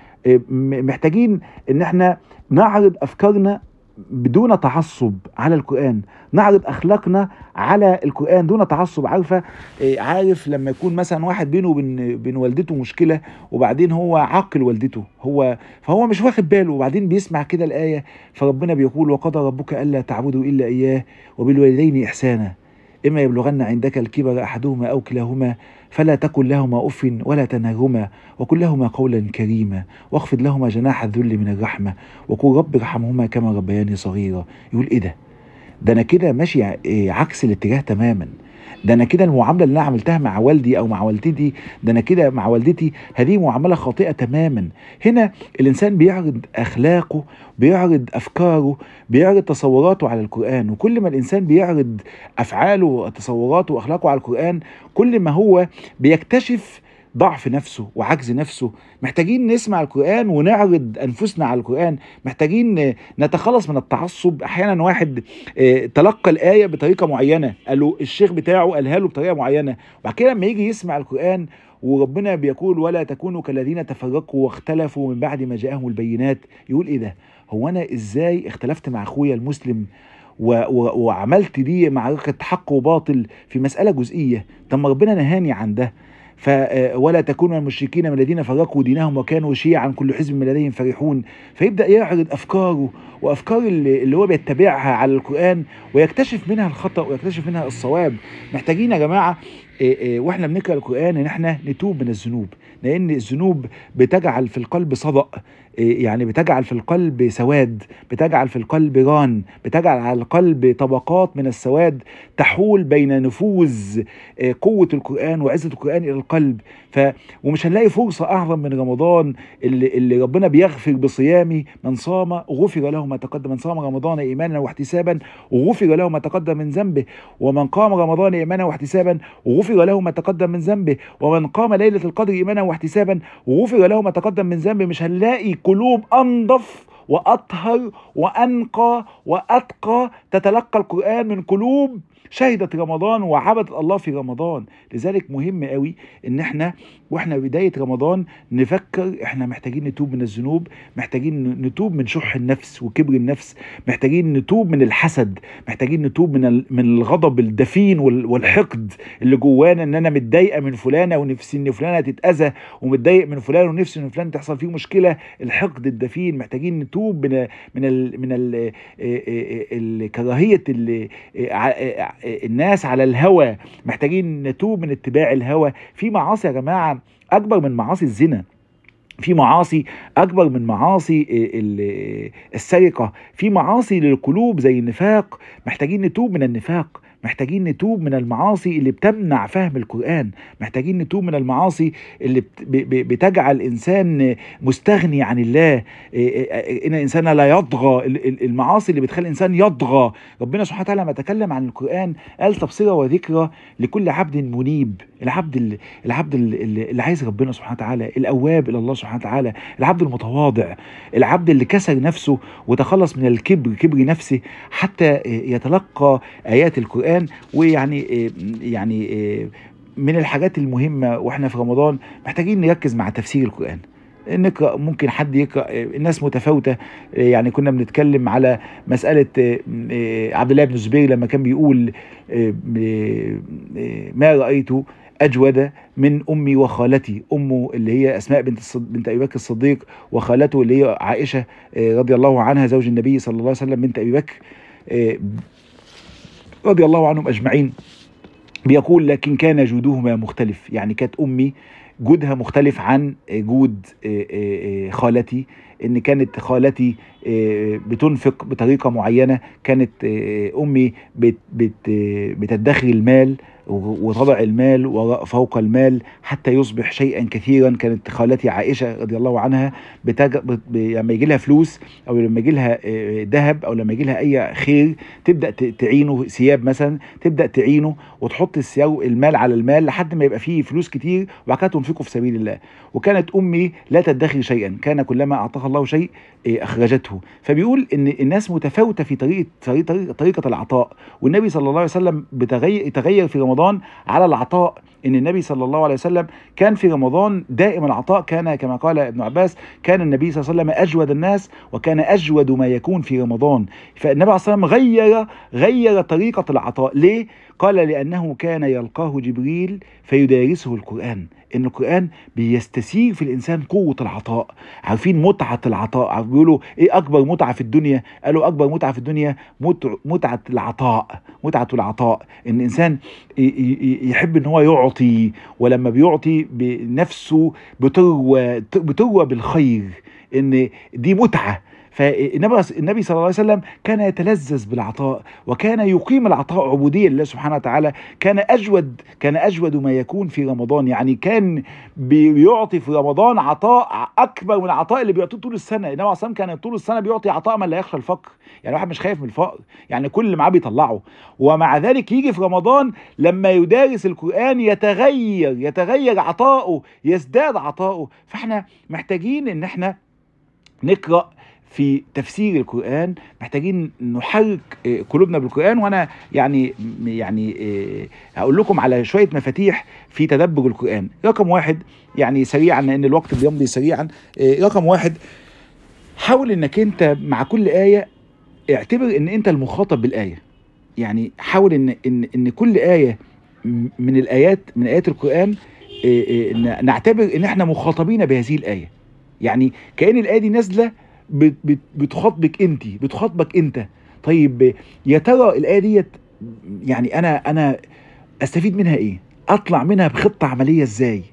محتاجين ان احنا نعرض افكارنا بدون تعصب على القرآن نعرض أخلاقنا على القرآن دون تعصب عارفة عارف لما يكون مثلا واحد بينه وبين بين والدته مشكلة وبعدين هو عاقل والدته هو فهو مش واخد باله وبعدين بيسمع كده الآية فربنا بيقول وقضى ربك ألا تعبدوا إلا إياه وبالوالدين إحسانا إما يبلغن عندك الكبر أحدهما أو كلاهما فلا تكن لهما أف ولا تنهرهما وقل لهما قولا كريما واخفض لهما جناح الذل من الرحمة وقل رب ارحمهما كما ربياني صغيرا يقول إيه ده ده أنا كده ماشي عكس الاتجاه تماما ده انا كده المعامله اللي انا عملتها مع والدي او مع والدتي ده انا كده مع والدتي هذه معامله خاطئه تماما هنا الانسان بيعرض اخلاقه بيعرض افكاره بيعرض تصوراته على القران وكل ما الانسان بيعرض افعاله وتصوراته واخلاقه على القران كل ما هو بيكتشف ضعف نفسه وعجز نفسه محتاجين نسمع القرآن ونعرض أنفسنا على القرآن محتاجين نتخلص من التعصب أحيانا واحد تلقى الآية بطريقة معينة قالوا الشيخ بتاعه قالها له بطريقة معينة وبعد كده لما يجي يسمع القرآن وربنا بيقول ولا تكونوا كالذين تفرقوا واختلفوا من بعد ما جاءهم البينات يقول ايه ده هو انا ازاي اختلفت مع اخويا المسلم و و وعملت دي معركة حق وباطل في مسألة جزئية طب ما ربنا نهاني عن ده ف ولا تكونوا المشركين من الذين فرقوا دينهم وكانوا شيعا كل حزب من لديهم فرحون فيبدا يعرض افكاره وافكار اللي, اللي هو بيتبعها على القران ويكتشف منها الخطا ويكتشف منها الصواب محتاجين يا جماعه واحنا بنقرا القران ان احنا نتوب من الذنوب لان الذنوب بتجعل في القلب صدأ يعني بتجعل في القلب سواد بتجعل في القلب ران بتجعل على القلب طبقات من السواد تحول بين نفوذ قوة القرآن وعزة القرآن إلى القلب ف ومش هنلاقي فرصة أعظم من رمضان اللي, اللي ربنا بيغفر بصيامه من صام غفر له ما تقدم من صام رمضان إيمانا واحتسابا غفر له ما تقدم من ذنبه ومن قام رمضان إيمانا واحتسابا غفر له ما تقدم من ذنبه ومن قام ليلة القدر إيمانا واحتسابا غفر له ما تقدم من ذنبه مش هنلاقي قلوب انضف واطهر وانقى واتقى تتلقى القران من قلوب شهدت رمضان وعبدت الله في رمضان لذلك مهم قوي ان احنا واحنا بدايه رمضان نفكر احنا محتاجين نتوب من الذنوب محتاجين نتوب من شح النفس وكبر النفس محتاجين نتوب من الحسد محتاجين نتوب من ال- من الغضب الدفين وال- والحقد اللي جوانا ان انا متضايقه من فلانه ونفسي ان فلانه تتاذى ومتضايق من فلان ونفسي ان فلان تحصل فيه مشكله الحقد الدفين محتاجين نتوب من من ال من ال الكراهيه ال- ع- الناس على الهوى محتاجين نتوب من اتباع الهوى في معاصي يا جماعه اكبر من معاصي الزنا في معاصي اكبر من معاصي ال- السرقه في معاصي للقلوب زي النفاق محتاجين نتوب من النفاق محتاجين نتوب من المعاصي اللي بتمنع فهم القرآن محتاجين نتوب من المعاصي اللي بت- ب- ب- بتجعل الإنسان مستغني عن الله إيه- إيه- إن الإنسان لا يطغى ال- ال- المعاصي اللي بتخلي الإنسان يطغى ربنا سبحانه وتعالى لما تكلم عن القرآن قال تبصرة وذكرى لكل عبد منيب العبد ال- العبد ال- ال- اللي عايز ربنا سبحانه وتعالى الأواب إلى الله سبحانه وتعالى العبد المتواضع العبد اللي كسر نفسه وتخلص من الكبر كبر نفسه حتى يتلقى آيات القرآن ويعني يعني من الحاجات المهمة واحنا في رمضان محتاجين نركز مع تفسير القرآن نقرا ممكن حد يقرا الناس متفاوته يعني كنا بنتكلم على مساله عبد الله بن الزبير لما كان بيقول ما رايت اجود من امي وخالتي امه اللي هي اسماء بنت الصد... بنت ابي بكر الصديق وخالته اللي هي عائشه رضي الله عنها زوج النبي صلى الله عليه وسلم بنت ابي بكر رضي الله عنهم اجمعين بيقول لكن كان جودهما مختلف يعني كانت امي جودها مختلف عن جود خالتي ان كانت خالتي بتنفق بطريقه معينه كانت امي بت بت بتدخر المال وتضع المال وراء فوق المال حتى يصبح شيئا كثيرا كانت خالتي عائشه رضي الله عنها بتج... ب... لما يجي لها فلوس او لما يجي لها ذهب او لما يجي لها اي خير تبدا تعينه ثياب مثلا تبدا تعينه وتحط الثياب المال على المال لحد ما يبقى فيه فلوس كتير وبعد كده تنفقه في سبيل الله وكانت امي لا تدخر شيئا كان كلما اعطاها الله شيء اخرجته فبيقول ان الناس متفاوته في طريقه طريقه, طريقة العطاء والنبي صلى الله عليه وسلم بتغير تغير في رمضان على العطاء ان النبي صلى الله عليه وسلم كان في رمضان دائم العطاء كان كما قال ابن عباس كان النبي صلى الله عليه وسلم اجود الناس وكان اجود ما يكون في رمضان فالنبي عليه الصلاه والسلام غير غير طريقه العطاء ليه قال لانه كان يلقاه جبريل فيدارسه القران ان القران بيستثير في الانسان قوه العطاء عارفين متعه العطاء بيقولوا ايه اكبر متعه في الدنيا قالوا اكبر متعه في الدنيا متعه العطاء متعه العطاء ان الانسان يحب ان هو يعطي ولما بيعطي بنفسه بتروى بتروى بالخير ان دي متعه فالنبي النبي صلى الله عليه وسلم كان يتلذذ بالعطاء وكان يقيم العطاء عبوديه لله سبحانه وتعالى كان اجود كان اجود ما يكون في رمضان يعني كان بيعطي في رمضان عطاء اكبر من العطاء اللي بيعطيه طول السنه النبي عليه الصلاه كان طول السنه بيعطي عطاء من لا يخشى الفقر يعني واحد مش خايف من الفقر يعني كل اللي معاه بيطلعه ومع ذلك يجي في رمضان لما يدارس القران يتغير يتغير عطاؤه يزداد عطاؤه فاحنا محتاجين ان احنا نقرا في تفسير القرآن محتاجين نحرك قلوبنا بالقرآن وأنا يعني يعني هقول لكم على شوية مفاتيح في تدبر القرآن رقم واحد يعني سريعا لأن الوقت بيمضي سريعا رقم واحد حاول إنك أنت مع كل آية اعتبر إن أنت المخاطب بالآية يعني حاول إن إن إن كل آية من الآيات من آيات القرآن نعتبر إن إحنا مخاطبين بهذه الآية يعني كأن الآية دي نازلة بتخاطبك انت بتخاطبك انت طيب يا ترى الايه ديت يعني انا انا استفيد منها ايه اطلع منها بخطه عمليه ازاي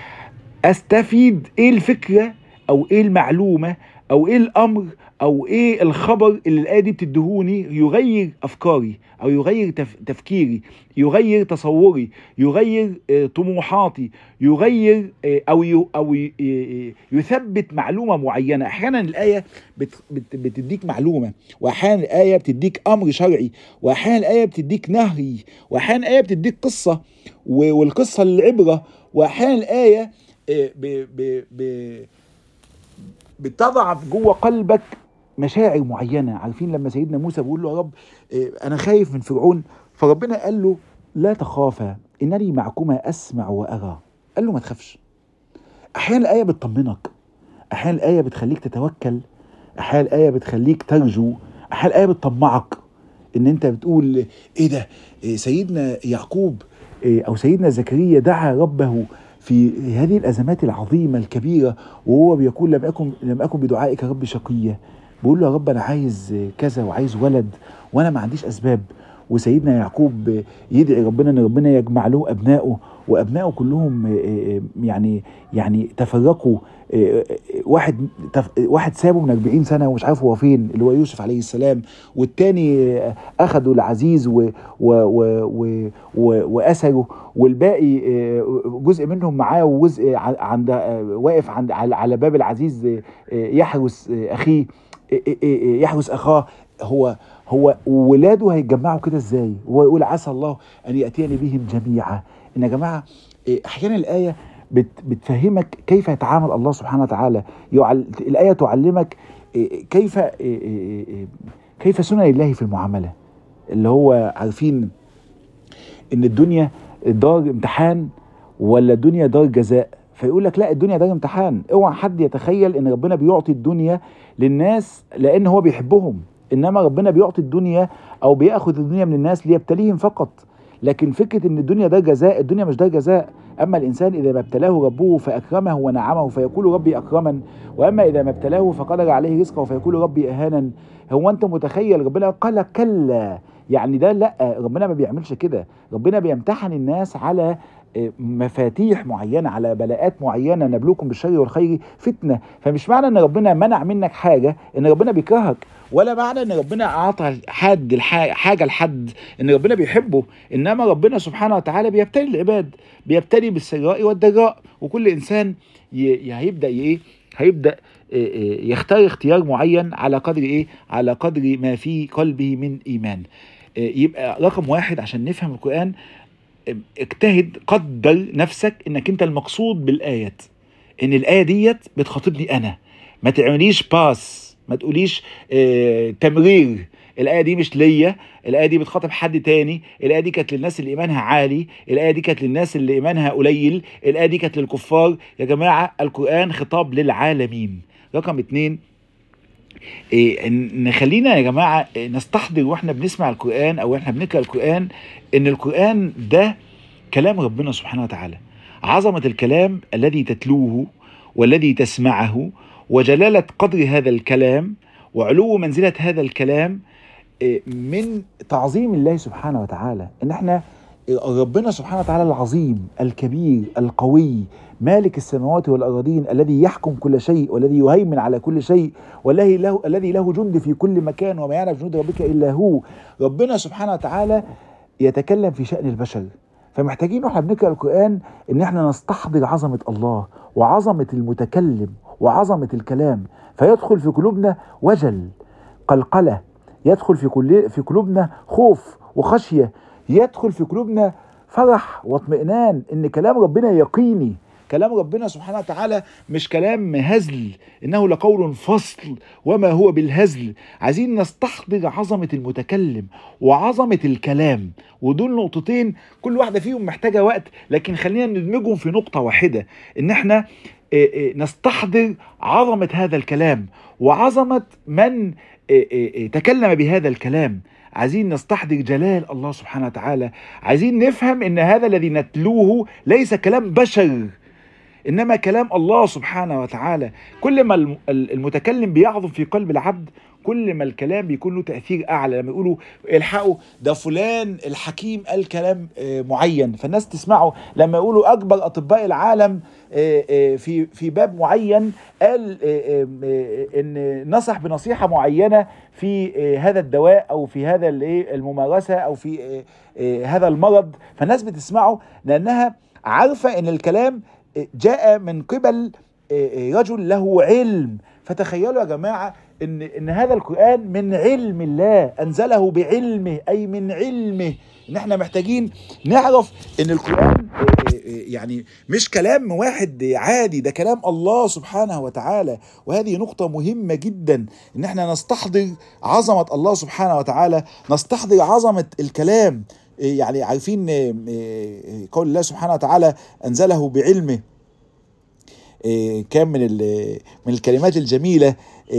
استفيد ايه الفكره او ايه المعلومه او ايه الامر او ايه الخبر اللي الايه دي بتدهوني يغير افكاري او يغير تف تفكيري يغير تصوري يغير طموحاتي يغير او او يثبت معلومه معينه احيانا الايه بت بت بتديك معلومه واحيانا الايه بتديك امر شرعي واحيانا الايه بتديك نهي واحيانا الايه بتديك قصه والقصه العبره واحيانا الايه ب ب ب بتضع جوه قلبك مشاعر معينه عارفين لما سيدنا موسى بيقول له يا رب إيه، انا خايف من فرعون فربنا قال له لا تخافا انني معكما اسمع وارى قال له ما تخافش احيانا الايه بتطمنك احيانا الايه بتخليك تتوكل احيانا الايه بتخليك ترجو احيانا الايه بتطمعك ان انت بتقول ايه ده إيه سيدنا يعقوب إيه او سيدنا زكريا دعا ربه في هذه الازمات العظيمه الكبيره وهو بيقول لم اكن لم اكن بدعائك ربي شقيا بيقول له يا رب انا عايز كذا وعايز ولد وانا ما عنديش اسباب وسيدنا يعقوب يدعي ربنا ان ربنا يجمع له ابنائه وابنائه كلهم يعني يعني تفرقوا واحد واحد سابه من 40 سنه ومش عارف هو فين اللي هو يوسف عليه السلام والتاني اخذوا العزيز و و و و و واسره والباقي جزء منهم معاه وجزء عند واقف عند على باب العزيز يحرس اخيه يحرس اخاه هو هو ولاده هيتجمعوا كده ازاي هو يقول عسى الله ان ياتيني بهم جميعا ان يا جماعه احيانا الايه بت بتفهمك كيف يتعامل الله سبحانه وتعالى يعل... الايه تعلمك كيف كيف سنن الله في المعامله اللي هو عارفين ان الدنيا دار امتحان ولا الدنيا دار جزاء فيقول لك لا الدنيا دار امتحان اوعى حد يتخيل ان ربنا بيعطي الدنيا للناس لان هو بيحبهم انما ربنا بيعطي الدنيا او بياخذ الدنيا من الناس ليبتليهم فقط لكن فكره ان الدنيا ده جزاء الدنيا مش ده جزاء اما الانسان اذا ما ابتلاه ربه فاكرمه ونعمه فيقول ربي اكرمن واما اذا ما ابتلاه فقدر عليه رزقه فيقول ربي اهانا هو انت متخيل ربنا قال كلا يعني ده لا ربنا ما بيعملش كده ربنا بيمتحن الناس على مفاتيح معينة على بلاءات معينة نبلوكم بالشر والخير فتنة فمش معنى ان ربنا منع منك حاجة ان ربنا بيكرهك ولا معنى ان ربنا اعطى حد حاجة لحد ان ربنا بيحبه انما ربنا سبحانه وتعالى بيبتلي العباد بيبتلي بالسراء والضراء وكل انسان هيبدأ ايه هيبدأ يختار اختيار معين على قدر ايه على قدر ما في قلبه من ايمان يبقى رقم واحد عشان نفهم القرآن اجتهد قدر نفسك انك انت المقصود بالايات ان الايه ديت بتخاطبني انا ما تعمليش باس ما تقوليش اه تمرير الايه دي مش ليا الايه دي بتخاطب حد تاني الايه دي كانت للناس اللي ايمانها عالي الايه دي كانت للناس اللي ايمانها قليل الايه دي كانت للكفار يا جماعه القران خطاب للعالمين رقم اتنين إيه نخلينا يا جماعه نستحضر واحنا بنسمع القران او احنا بنقرا القران ان القران ده كلام ربنا سبحانه وتعالى عظمه الكلام الذي تتلوه والذي تسمعه وجلاله قدر هذا الكلام وعلو منزله هذا الكلام من تعظيم الله سبحانه وتعالى ان احنا ربنا سبحانه وتعالى العظيم الكبير القوي مالك السماوات والأراضين الذي يحكم كل شيء والذي يهيمن على كل شيء والذي له الذي له جند في كل مكان وما يعلم جنود ربك إلا هو ربنا سبحانه وتعالى يتكلم في شأن البشر فمحتاجين واحنا بنقرا القرآن ان احنا نستحضر عظمة الله وعظمة المتكلم وعظمة الكلام فيدخل في قلوبنا وجل قلقلة يدخل في كل في قلوبنا خوف وخشية يدخل في قلوبنا فرح واطمئنان ان كلام ربنا يقيني كلام ربنا سبحانه وتعالى مش كلام هزل انه لقول فصل وما هو بالهزل عايزين نستحضر عظمه المتكلم وعظمه الكلام ودول نقطتين كل واحده فيهم محتاجه وقت لكن خلينا ندمجهم في نقطه واحده ان احنا نستحضر عظمه هذا الكلام وعظمه من تكلم بهذا الكلام عايزين نستحضر جلال الله سبحانه وتعالى عايزين نفهم ان هذا الذي نتلوه ليس كلام بشر انما كلام الله سبحانه وتعالى كل ما المتكلم بيعظم في قلب العبد كل ما الكلام بيكون له تاثير اعلى لما يقولوا الحقوا ده فلان الحكيم قال كلام معين فالناس تسمعه لما يقولوا اكبر اطباء العالم في في باب معين قال ان نصح بنصيحه معينه في هذا الدواء او في هذا الممارسه او في هذا المرض فالناس بتسمعه لانها عارفه ان الكلام جاء من قبل رجل له علم فتخيلوا يا جماعه ان ان هذا القران من علم الله انزله بعلمه اي من علمه ان احنا محتاجين نعرف ان القران يعني مش كلام واحد عادي ده كلام الله سبحانه وتعالى وهذه نقطة مهمة جدا ان احنا نستحضر عظمة الله سبحانه وتعالى نستحضر عظمة الكلام يعني عارفين قول الله سبحانه وتعالى انزله بعلمه كان من من الكلمات الجميلة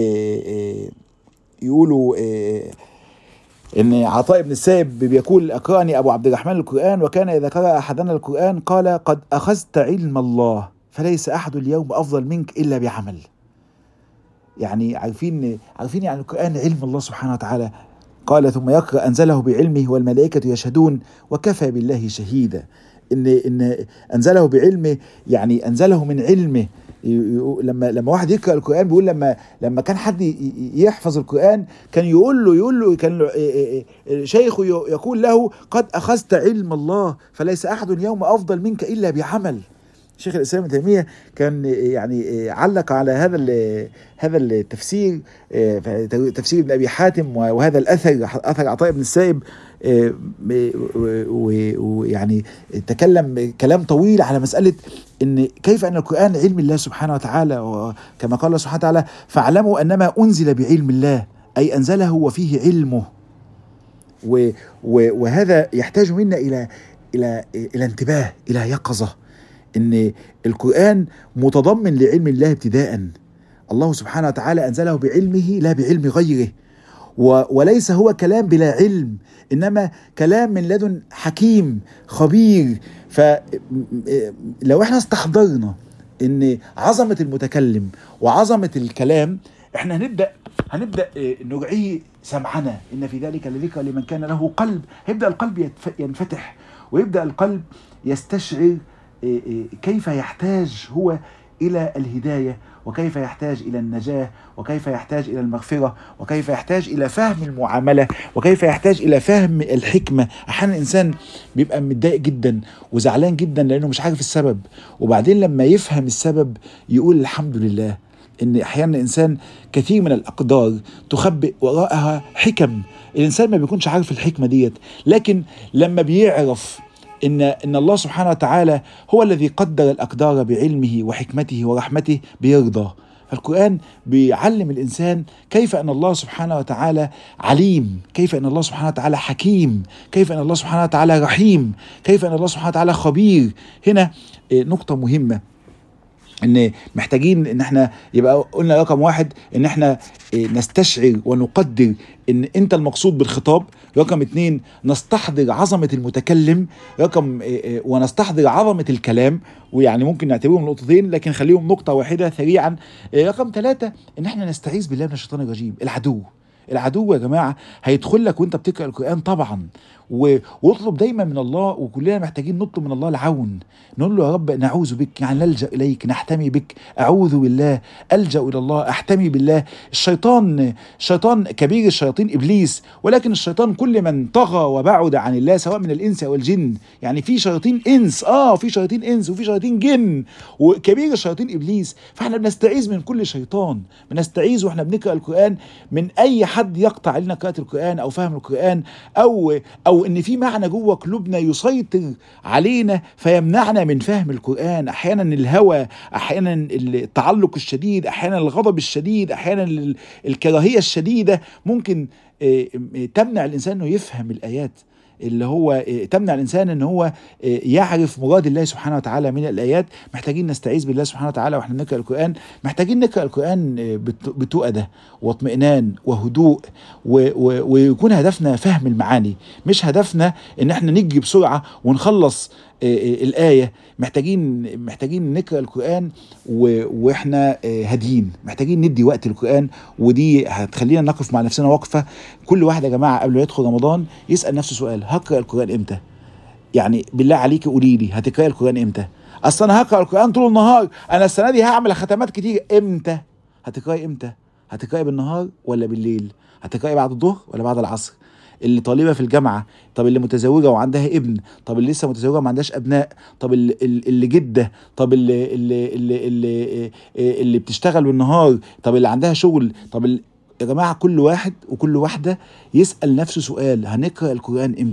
يقولوا ان عطاء بن السائب بيقول اقرأني ابو عبد الرحمن القرآن وكان اذا قرأ احدنا القرآن قال قد اخذت علم الله فليس احد اليوم افضل منك الا بعمل يعني عارفين عارفين يعني القرآن علم الله سبحانه وتعالى قال ثم يقرأ أنزله بعلمه والملائكة يشهدون وكفى بالله شهيدا إن إن أنزله بعلمه يعني أنزله من علمه لما لما واحد يقرا القران بيقول لما لما كان حد يحفظ القران كان يقول له يقول له كان شيخه يقول له قد اخذت علم الله فليس احد اليوم افضل منك الا بعمل شيخ الاسلام ابن تيميه كان يعني علق على هذا هذا التفسير تفسير ابن ابي حاتم وهذا الاثر اثر عطاء بن السائب ويعني تكلم كلام طويل على مساله ان كيف ان القران علم الله سبحانه وتعالى وكما قال الله سبحانه وتعالى فاعلموا انما انزل بعلم الله اي انزله وفيه علمه وهذا يحتاج منا الى الى الى انتباه الى يقظه ان القران متضمن لعلم الله ابتداء الله سبحانه وتعالى انزله بعلمه لا بعلم غيره وليس هو كلام بلا علم انما كلام من لدن حكيم خبير فلو احنا استحضرنا ان عظمه المتكلم وعظمه الكلام احنا هنبدا هنبدا نرعيه سمعنا ان في ذلك لذكر لمن كان له قلب هيبدا القلب ينفتح ويبدا القلب يستشعر كيف يحتاج هو الى الهدايه وكيف يحتاج الى النجاه وكيف يحتاج الى المغفره وكيف يحتاج الى فهم المعامله وكيف يحتاج الى فهم الحكمه احيانا الانسان بيبقى متضايق جدا وزعلان جدا لانه مش عارف السبب وبعدين لما يفهم السبب يقول الحمد لله ان احيانا الانسان كثير من الاقدار تخبئ وراءها حكم الانسان ما بيكونش عارف الحكمه ديت لكن لما بيعرف ان ان الله سبحانه وتعالى هو الذي قدر الاقدار بعلمه وحكمته ورحمته بيرضى فالقرآن بيعلم الإنسان كيف أن الله سبحانه وتعالى عليم كيف أن الله سبحانه وتعالى حكيم كيف أن الله سبحانه وتعالى رحيم كيف أن الله سبحانه وتعالى خبير هنا نقطة مهمة ان محتاجين ان احنا يبقى قلنا رقم واحد ان احنا نستشعر ونقدر ان انت المقصود بالخطاب رقم اتنين نستحضر عظمة المتكلم رقم ونستحضر عظمة الكلام ويعني ممكن نعتبرهم نقطتين لكن خليهم نقطة واحدة سريعا رقم ثلاثة ان احنا نستعيذ بالله من الشيطان الرجيم العدو العدو يا جماعه هيدخل لك وانت بتقرا القران طبعا واطلب دايما من الله وكلنا محتاجين نطلب من الله العون نقول له يا رب نعوذ بك يعني نلجا اليك نحتمي بك اعوذ بالله الجا الى الله احتمي بالله الشيطان الشيطان كبير الشياطين ابليس ولكن الشيطان كل من طغى وبعد عن الله سواء من الانس او الجن يعني في شياطين انس اه في شياطين انس وفي شياطين جن وكبير الشياطين ابليس فاحنا بنستعيذ من كل شيطان بنستعيذ واحنا بنقرا القران من اي حد يقطع علينا قراءه القران او فهم القران او او ان في معنى جوه قلوبنا يسيطر علينا فيمنعنا من فهم القران احيانا الهوى احيانا التعلق الشديد احيانا الغضب الشديد احيانا الكراهيه الشديده ممكن تمنع الانسان انه يفهم الايات اللي هو تمنع الانسان ان هو يعرف مراد الله سبحانه وتعالى من الايات محتاجين نستعيذ بالله سبحانه وتعالى واحنا بنقرا القران محتاجين نقرا القران بتؤده واطمئنان وهدوء ويكون هدفنا فهم المعاني مش هدفنا ان احنا نجري بسرعه ونخلص الآية محتاجين محتاجين نقرأ القرآن واحنا هاديين محتاجين ندي وقت القرآن ودي هتخلينا نقف مع نفسنا وقفة كل واحد يا جماعة قبل ما يدخل رمضان يسأل نفسه سؤال هقرأ القرآن امتى يعني بالله عليك قولي لي هتقرأي القرآن امتى اصل انا هقرأ القرآن طول النهار انا السنة دي هعمل ختمات كتير امتى هتقرأي امتى هتقرأي بالنهار ولا بالليل هتقرأي بعد الظهر ولا بعد العصر اللي طالبه في الجامعه طب اللي متزوجه وعندها ابن طب اللي لسه متزوجه ما عندهاش ابناء طب اللي, اللي جده طب اللي اللي اللي, اللي, اللي بتشتغل بالنهار طب اللي عندها شغل طب يا جماعه كل واحد وكل واحده يسال نفسه سؤال هنقرا القران امتى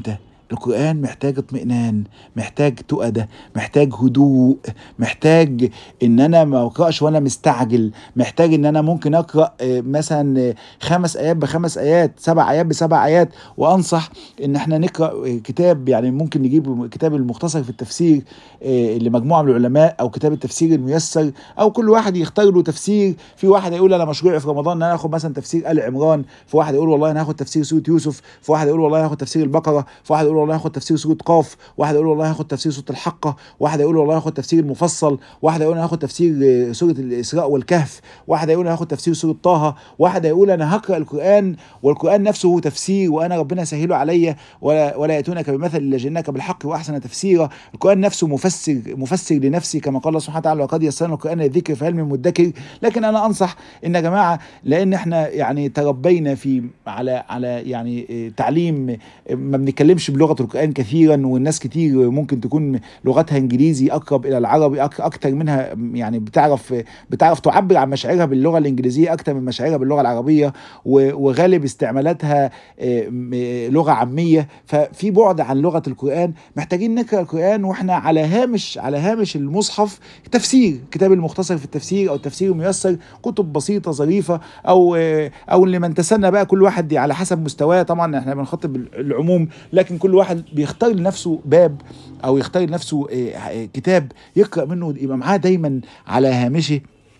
القرآن محتاج اطمئنان محتاج تؤدة محتاج هدوء محتاج ان انا ما اقراش وانا مستعجل محتاج ان انا ممكن اقرا آه، مثلا آه، خمس ايات بخمس ايات سبع ايات بسبع ايات وانصح ان احنا نقرا آه، كتاب يعني ممكن نجيب كتاب المختصر في التفسير آه، لمجموعه من العلماء او كتاب التفسير الميسر او كل واحد يختار له تفسير في واحد يقول انا مشروعي في رمضان ان انا اخد مثلا تفسير ال عمران في واحد يقول والله انا هاخد تفسير سوره يوسف في واحد يقول والله هاخد تفسير البقره في واحد يقول والله هاخد تفسير سوره قاف واحد يقول والله هاخد تفسير سوره الحقه واحد يقول والله هاخد تفسير المفصل واحد يقول انا هاخد تفسير آه، سوره الاسراء والكهف واحد يقول انا هاخد تفسير سوره طه واحد يقول انا هقرا القران والقران نفسه هو تفسير وانا ربنا سهله عليا ولا ولا ياتونك بمثل الا جئناك بالحق واحسن تفسيرا القران نفسه مفسر مفسر لنفسي كما قال الله سبحانه وتعالى وقد يسرنا القران للذكر فهل من مدكر لكن انا انصح ان يا جماعه لان احنا يعني تربينا في على على يعني آه، تعليم آه، ما بنتكلمش بلغه القران كثيرا والناس كتير ممكن تكون لغتها انجليزي اقرب الى العربي أك- اكتر منها يعني بتعرف بتعرف تعبر عن مشاعرها باللغه الانجليزيه اكتر من مشاعرها باللغه العربيه و- وغالب استعمالاتها آه، م- آه، لغه عاميه ففي بعد عن لغه القران محتاجين نقرا القران واحنا على هامش على هامش المصحف تفسير كتاب المختصر في التفسير او التفسير الميسر كتب بسيطه ظريفه او آه، او لمن تسنى بقى كل واحد على حسب مستواه طبعا احنا بنخاطب العموم لكن كل واحد بيختار لنفسه باب او يختار لنفسه آه، آه، كتاب يقرا منه يبقى معاه دايما على هامشه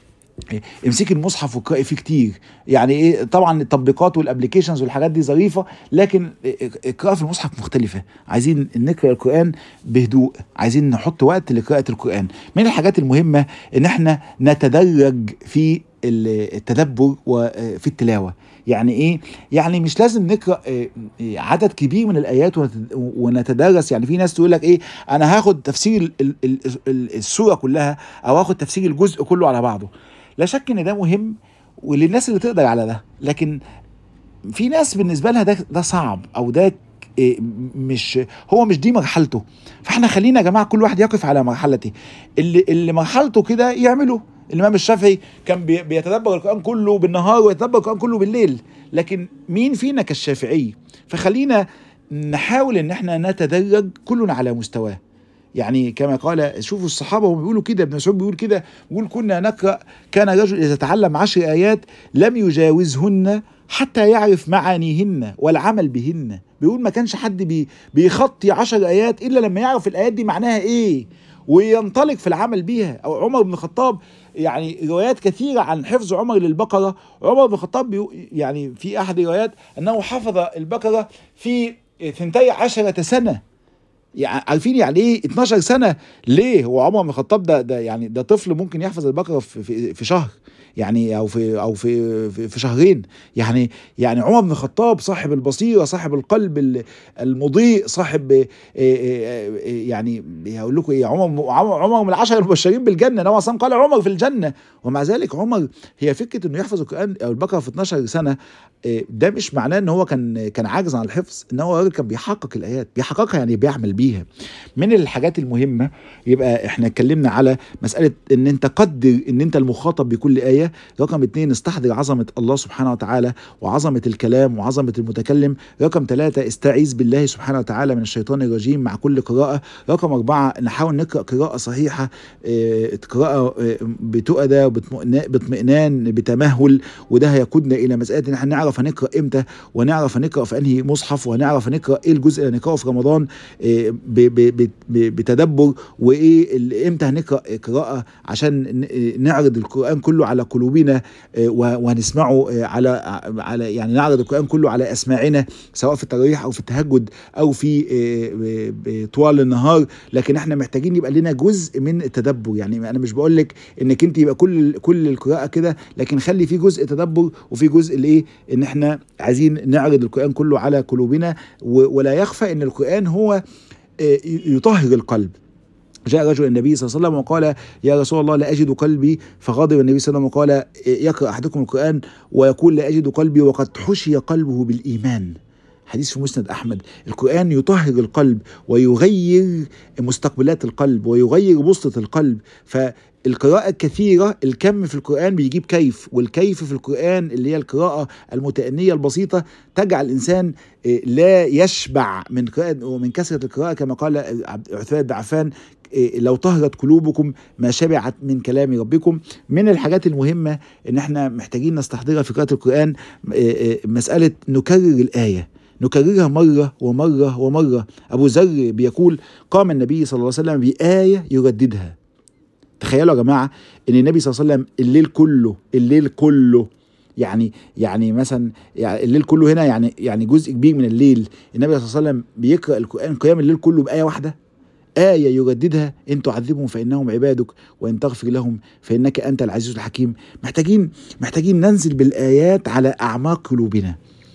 امسكي المصحف واقراي فيه كتير يعني ايه طبعا التطبيقات والابلكيشنز والحاجات دي ظريفه لكن القراءه في المصحف مختلفه عايزين نقرا القران بهدوء عايزين نحط وقت لقراءه القران من الحاجات المهمه ان احنا نتدرج في التدبر وفي التلاوه يعني ايه يعني مش لازم نقرا آه، آه، عدد كبير من الايات ونت- ونتدرس يعني في ناس تقول لك ايه انا هاخد تفسير ال- ال- ال- ال- السوره كلها او هاخد تفسير الجزء كله على بعضه لا شك ان ده مهم وللناس اللي تقدر على ده لكن في ناس بالنسبه لها ده ده صعب او ده إيه، مش هو مش دي مرحلته فاحنا خلينا يا جماعه كل واحد يقف على مرحلته اللي اللي مرحلته كده يعمله الامام الشافعي كان بي- بيتدبر القران كله بالنهار ويتدبر القران كله بالليل لكن مين فينا كالشافعي فخلينا نحاول ان احنا نتدرج كلنا على مستواه يعني كما قال شوفوا الصحابه هم بيقولوا كده ابن مسعود بيقول كده بيقول كنا نقرا كان رجل اذا تعلم عشر ايات لم يجاوزهن حتى يعرف معانيهن والعمل بهن بيقول ما كانش حد بي بيخطي عشر ايات الا لما يعرف الايات دي معناها ايه وينطلق في العمل بيها او عمر بن الخطاب يعني روايات كثيره عن حفظ عمر للبقره عمر بن الخطاب بيقو- يعني في احد الروايات انه حفظ البقره في ثنتي عشرة سنه يعني عارفين يعني ايه 12 سنه ليه هو عمر بن الخطاب ده ده يعني ده طفل ممكن يحفظ البقره في في, في شهر يعني او في او في في, في شهرين يعني يعني عمر بن الخطاب صاحب البصيره صاحب القلب ال- المضيء صاحب إيه إيه إيه يعني هقول لكم ايه عمر عمر عمر من العشر المبشرين بالجنه نوع صام قال عمر في الجنه ومع ذلك عمر هي فكره انه يحفظ القران او البقره في 12 سنه إيه، ده مش معناه ان هو كان كان عاجز عن الحفظ ان هو راجل كان بيحقق الايات بيحققها يعني بيعمل بيها من الحاجات المهمه يبقى احنا اتكلمنا على مساله ان انت قدر ان انت المخاطب بكل ايه رقم اتنين استحضر عظمه الله سبحانه وتعالى وعظمه الكلام وعظمه المتكلم رقم ثلاثة استعيذ بالله سبحانه وتعالى من الشيطان الرجيم مع كل قراءة رقم أربعة نحاول نقرأ قراءة صحيحة آه، قراءة آه، بتؤدى وباطمئنان باطمئنان، بتمهل وده هيقودنا إلى مسألة إن احنا نعرف هنقرأ إمتى ونعرف هنقرأ في أنهي مصحف وهنعرف هنقرأ إيه الجزء اللي هنقرأه في رمضان آه، ب- ب- ب- ب- بتدبر وإيه ال- إمتى هنقرأ قراءة عشان ن- نعرض القرآن كله على قلوبنا آه، وه- وهنسمعه آه، على على يعني نعرض القرآن كله على أسماعنا سواء في التراويح أو في التهجد أو في آه، ب- ب- طوال النهار لكن احنا محتاجين يبقى لنا جزء من التدبر يعني انا مش بقول لك انك انت يبقى كل كل القراءه كده لكن خلي في جزء تدبر وفي جزء لايه ان احنا عايزين نعرض القران كله على قلوبنا و- ولا يخفى ان القران هو آه، يطهر القلب جاء رجل النبي صلى الله عليه وسلم وقال يا رسول الله لا اجد قلبي فغضب النبي صلى الله عليه وسلم وقال يقرا احدكم القران ويقول لا اجد قلبي وقد حشي قلبه بالايمان حديث في مسند احمد القران يطهر القلب ويغير مستقبلات القلب ويغير بسطه القلب ف القراءة الكثيرة الكم في القرآن بيجيب كيف والكيف في القرآن اللي هي القراءة المتأنية البسيطة تجعل الإنسان آه، لا يشبع من قراءة ومن كثرة القراءة كما قال عبد- عثمان بن عفان آه، لو طهرت قلوبكم ما شبعت من كلام ربكم من الحاجات المهمة ان احنا محتاجين نستحضرها في قراءة القرآن آه، آه، مسألة نكرر الآية نكررها مرة ومرة ومرة أبو ذر بيقول قام النبي صلى الله عليه وسلم بآية يرددها تخيلوا يا جماعة إن النبي صلى الله عليه وسلم الليل كله الليل كله يعني يعني مثلا يعني الليل كله هنا يعني يعني جزء كبير من الليل النبي صلى الله عليه وسلم بيقرأ القرآن قيام الليل كله بآية واحدة آية يرددها إن تعذبهم فإنهم عبادك وإن تغفر لهم فإنك أنت العزيز الحكيم محتاجين محتاجين ننزل بالآيات على أعماق قلوبنا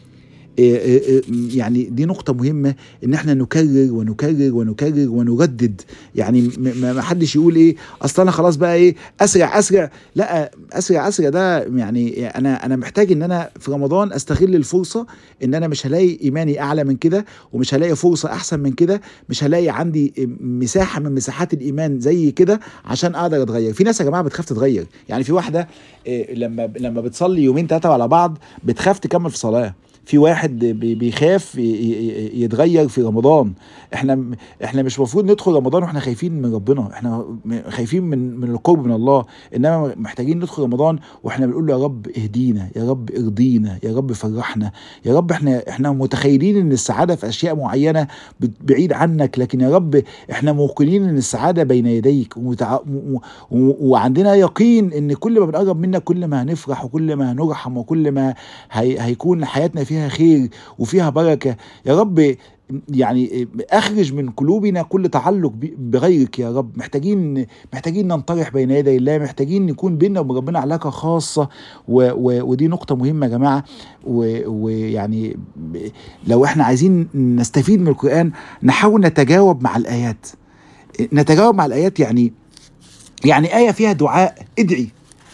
إيه إيه إيه يعني دي نقطة مهمة إن إحنا نكرر ونكرر ونكرر ونردد يعني م- م- ما حدش يقول إيه أصل أنا خلاص بقى إيه أسرع أسرع لا أسرع أسرع ده يعني أنا أنا محتاج إن أنا في رمضان أستغل الفرصة إن أنا مش هلاقي إيماني أعلى من كده ومش هلاقي فرصة أحسن من كده مش هلاقي عندي مساحة من مساحات الإيمان زي كده عشان أقدر أتغير في ناس يا جماعة بتخاف تتغير يعني في واحدة إيه، لما لما بتصلي يومين ثلاثة على بعض بتخاف تكمل في صلاة في واحد بي- بيخاف ي- ي- يتغير في رمضان احنا احنا مش المفروض ندخل رمضان واحنا خايفين من ربنا احنا م- خايفين من من القرب من الله انما محتاجين ندخل رمضان واحنا بنقول له يا رب اهدينا يا رب ارضينا يا رب فرحنا يا رب احنا احنا متخيلين ان السعاده في اشياء معينه بت- بعيد عنك لكن يا رب احنا موقنين ان السعاده بين يديك ومتع... و... و... وعندنا يقين ان كل ما بنقرب منك كل ما هنفرح وكل ما هنرحم وكل ما هي... هيكون حياتنا فيها خير وفيها بركه يا رب يعني اخرج من قلوبنا كل تعلق ب- بغيرك يا رب محتاجين محتاجين ننطرح بين يدي الله محتاجين يكون بيننا وبين ربنا علاقه خاصه و و ودي نقطه مهمه يا جماعه و- ويعني ب- لو احنا عايزين نستفيد من القران نحاول نتجاوب مع الايات نتجاوب مع الايات يعني يعني ايه فيها دعاء ادعي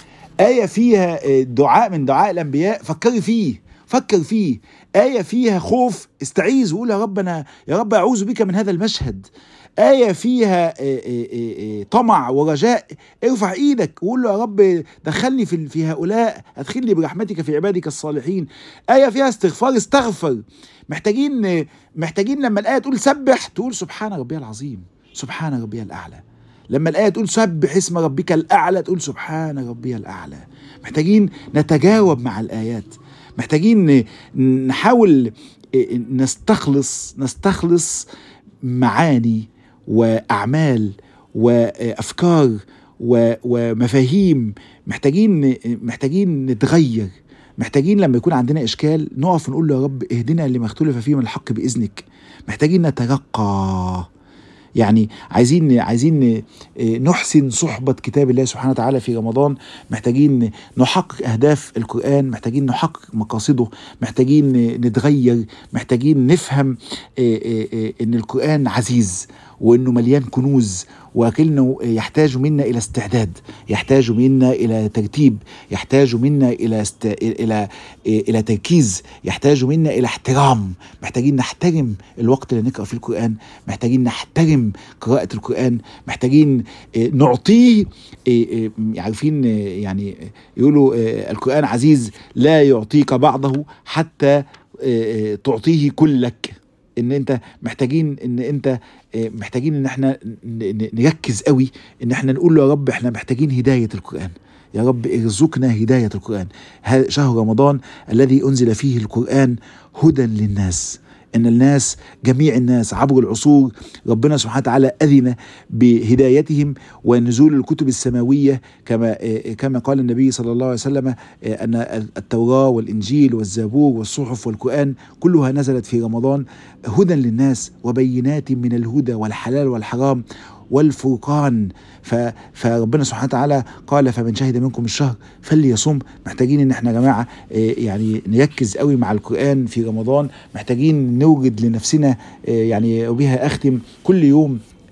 آية فيها آه، دعاء من دعاء الأنبياء فكري فيه فكر فيه آية فيها خوف استعيذ وقول يا رب أنا يا رب أعوذ بك من هذا المشهد آية فيها آه، آه، آه، آه، طمع ورجاء ارفع ايدك وقول له يا رب دخلني في في هؤلاء ادخلني برحمتك في عبادك الصالحين آية فيها استغفار استغفر محتاجين آه، محتاجين لما الآية تقول سبح تقول سبحان ربي العظيم سبحان ربي الأعلى لما الآية تقول سبح اسم ربك الأعلى تقول سبحان ربي الأعلى محتاجين نتجاوب مع الآيات محتاجين ن- نحاول نستخلص نستخلص معاني وأعمال وأفكار و- ومفاهيم محتاجين محتاجين نتغير محتاجين لما يكون عندنا إشكال نقف ونقول له يا رب اهدنا لما اختلف فيه من الحق بإذنك محتاجين نترقى يعني عايزين عايزين نحسن صحبة كتاب الله سبحانه وتعالى في رمضان محتاجين نحقق أهداف القرآن محتاجين نحقق مقاصده محتاجين نتغير محتاجين نفهم إن القرآن عزيز وانه مليان كنوز ولكنه يحتاج منا الى استعداد يحتاج منا الى ترتيب يحتاج منا الى است... الى الى تركيز يحتاج منا الى احترام محتاجين نحترم الوقت اللي نقرا فيه القران محتاجين نحترم قراءه القران محتاجين نعطيه عارفين يعني يقولوا القران عزيز لا يعطيك بعضه حتى تعطيه كلك ان انت محتاجين ان انت محتاجين ان احنا نركز قوي ان احنا نقول له يا رب احنا محتاجين هدايه القران يا رب ارزقنا هدايه القران شهر رمضان الذي انزل فيه القران هدى للناس ان الناس جميع الناس عبر العصور ربنا سبحانه وتعالى اذن بهدايتهم ونزول الكتب السماويه كما كما قال النبي صلى الله عليه وسلم ان التوراه والانجيل والزبور والصحف والقران كلها نزلت في رمضان هدى للناس وبينات من الهدى والحلال والحرام والفرقان فربنا سبحانه وتعالى قال فمن شهد منكم الشهر فليصم محتاجين ان احنا يا جماعه يعني نركز قوي مع القران في رمضان محتاجين نوجد لنفسنا يعني وبها اختم كل يوم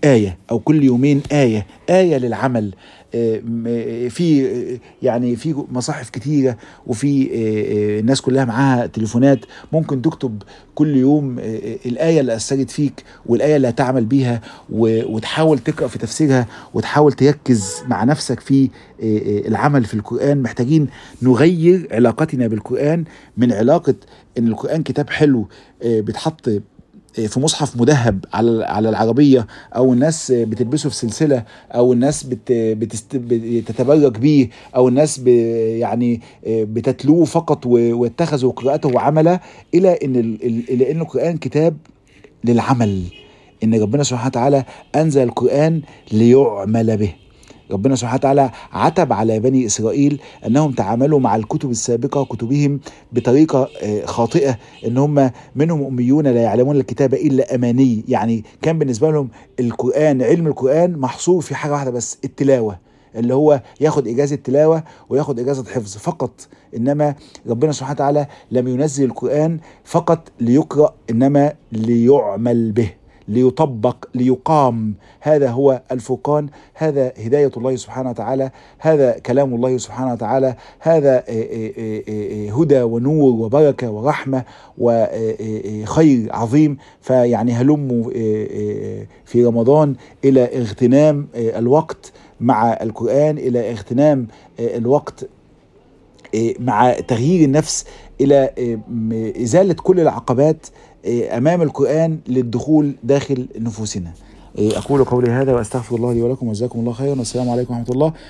آية أو كل يومين آية آية للعمل في يعني في مصاحف كتيرة وفي الناس كلها معاها تليفونات ممكن تكتب كل يوم الآية اللي أثرت فيك والآية اللي هتعمل بيها وتحاول تقرأ في تفسيرها وتحاول تركز مع نفسك في العمل في القرآن محتاجين نغير علاقتنا بالقرآن من علاقة إن القرآن كتاب حلو بيتحط في مصحف مذهب على على العربيه او الناس بتلبسه في سلسله او الناس بت بتست بتتبرك بيه او الناس ب يعني بتتلوه فقط واتخذوا قراءته عملا الى ان الى ان القران كتاب للعمل ان ربنا سبحانه وتعالى انزل القران ليعمل به ربنا سبحانه وتعالى عتب على بني اسرائيل انهم تعاملوا مع الكتب السابقه كتبهم بطريقه خاطئه ان هم منهم اميون لا يعلمون الكتاب الا اماني يعني كان بالنسبه لهم القران علم القران محصور في حاجه واحده بس التلاوه اللي هو ياخد اجازه تلاوه وياخد اجازه حفظ فقط انما ربنا سبحانه وتعالى لم ينزل القران فقط ليقرا انما ليعمل به ليطبق ليقام هذا هو الفرقان هذا هداية الله سبحانه وتعالى هذا كلام الله سبحانه وتعالى هذا هدى ونور وبركة ورحمة وخير عظيم فيعني هلموا في رمضان إلى اغتنام الوقت مع القرآن إلى اغتنام الوقت مع تغيير النفس إلى إزالة كل العقبات امام القران للدخول داخل نفوسنا اقول قولي هذا واستغفر الله لي ولكم وجزاكم الله خيرا والسلام عليكم ورحمه الله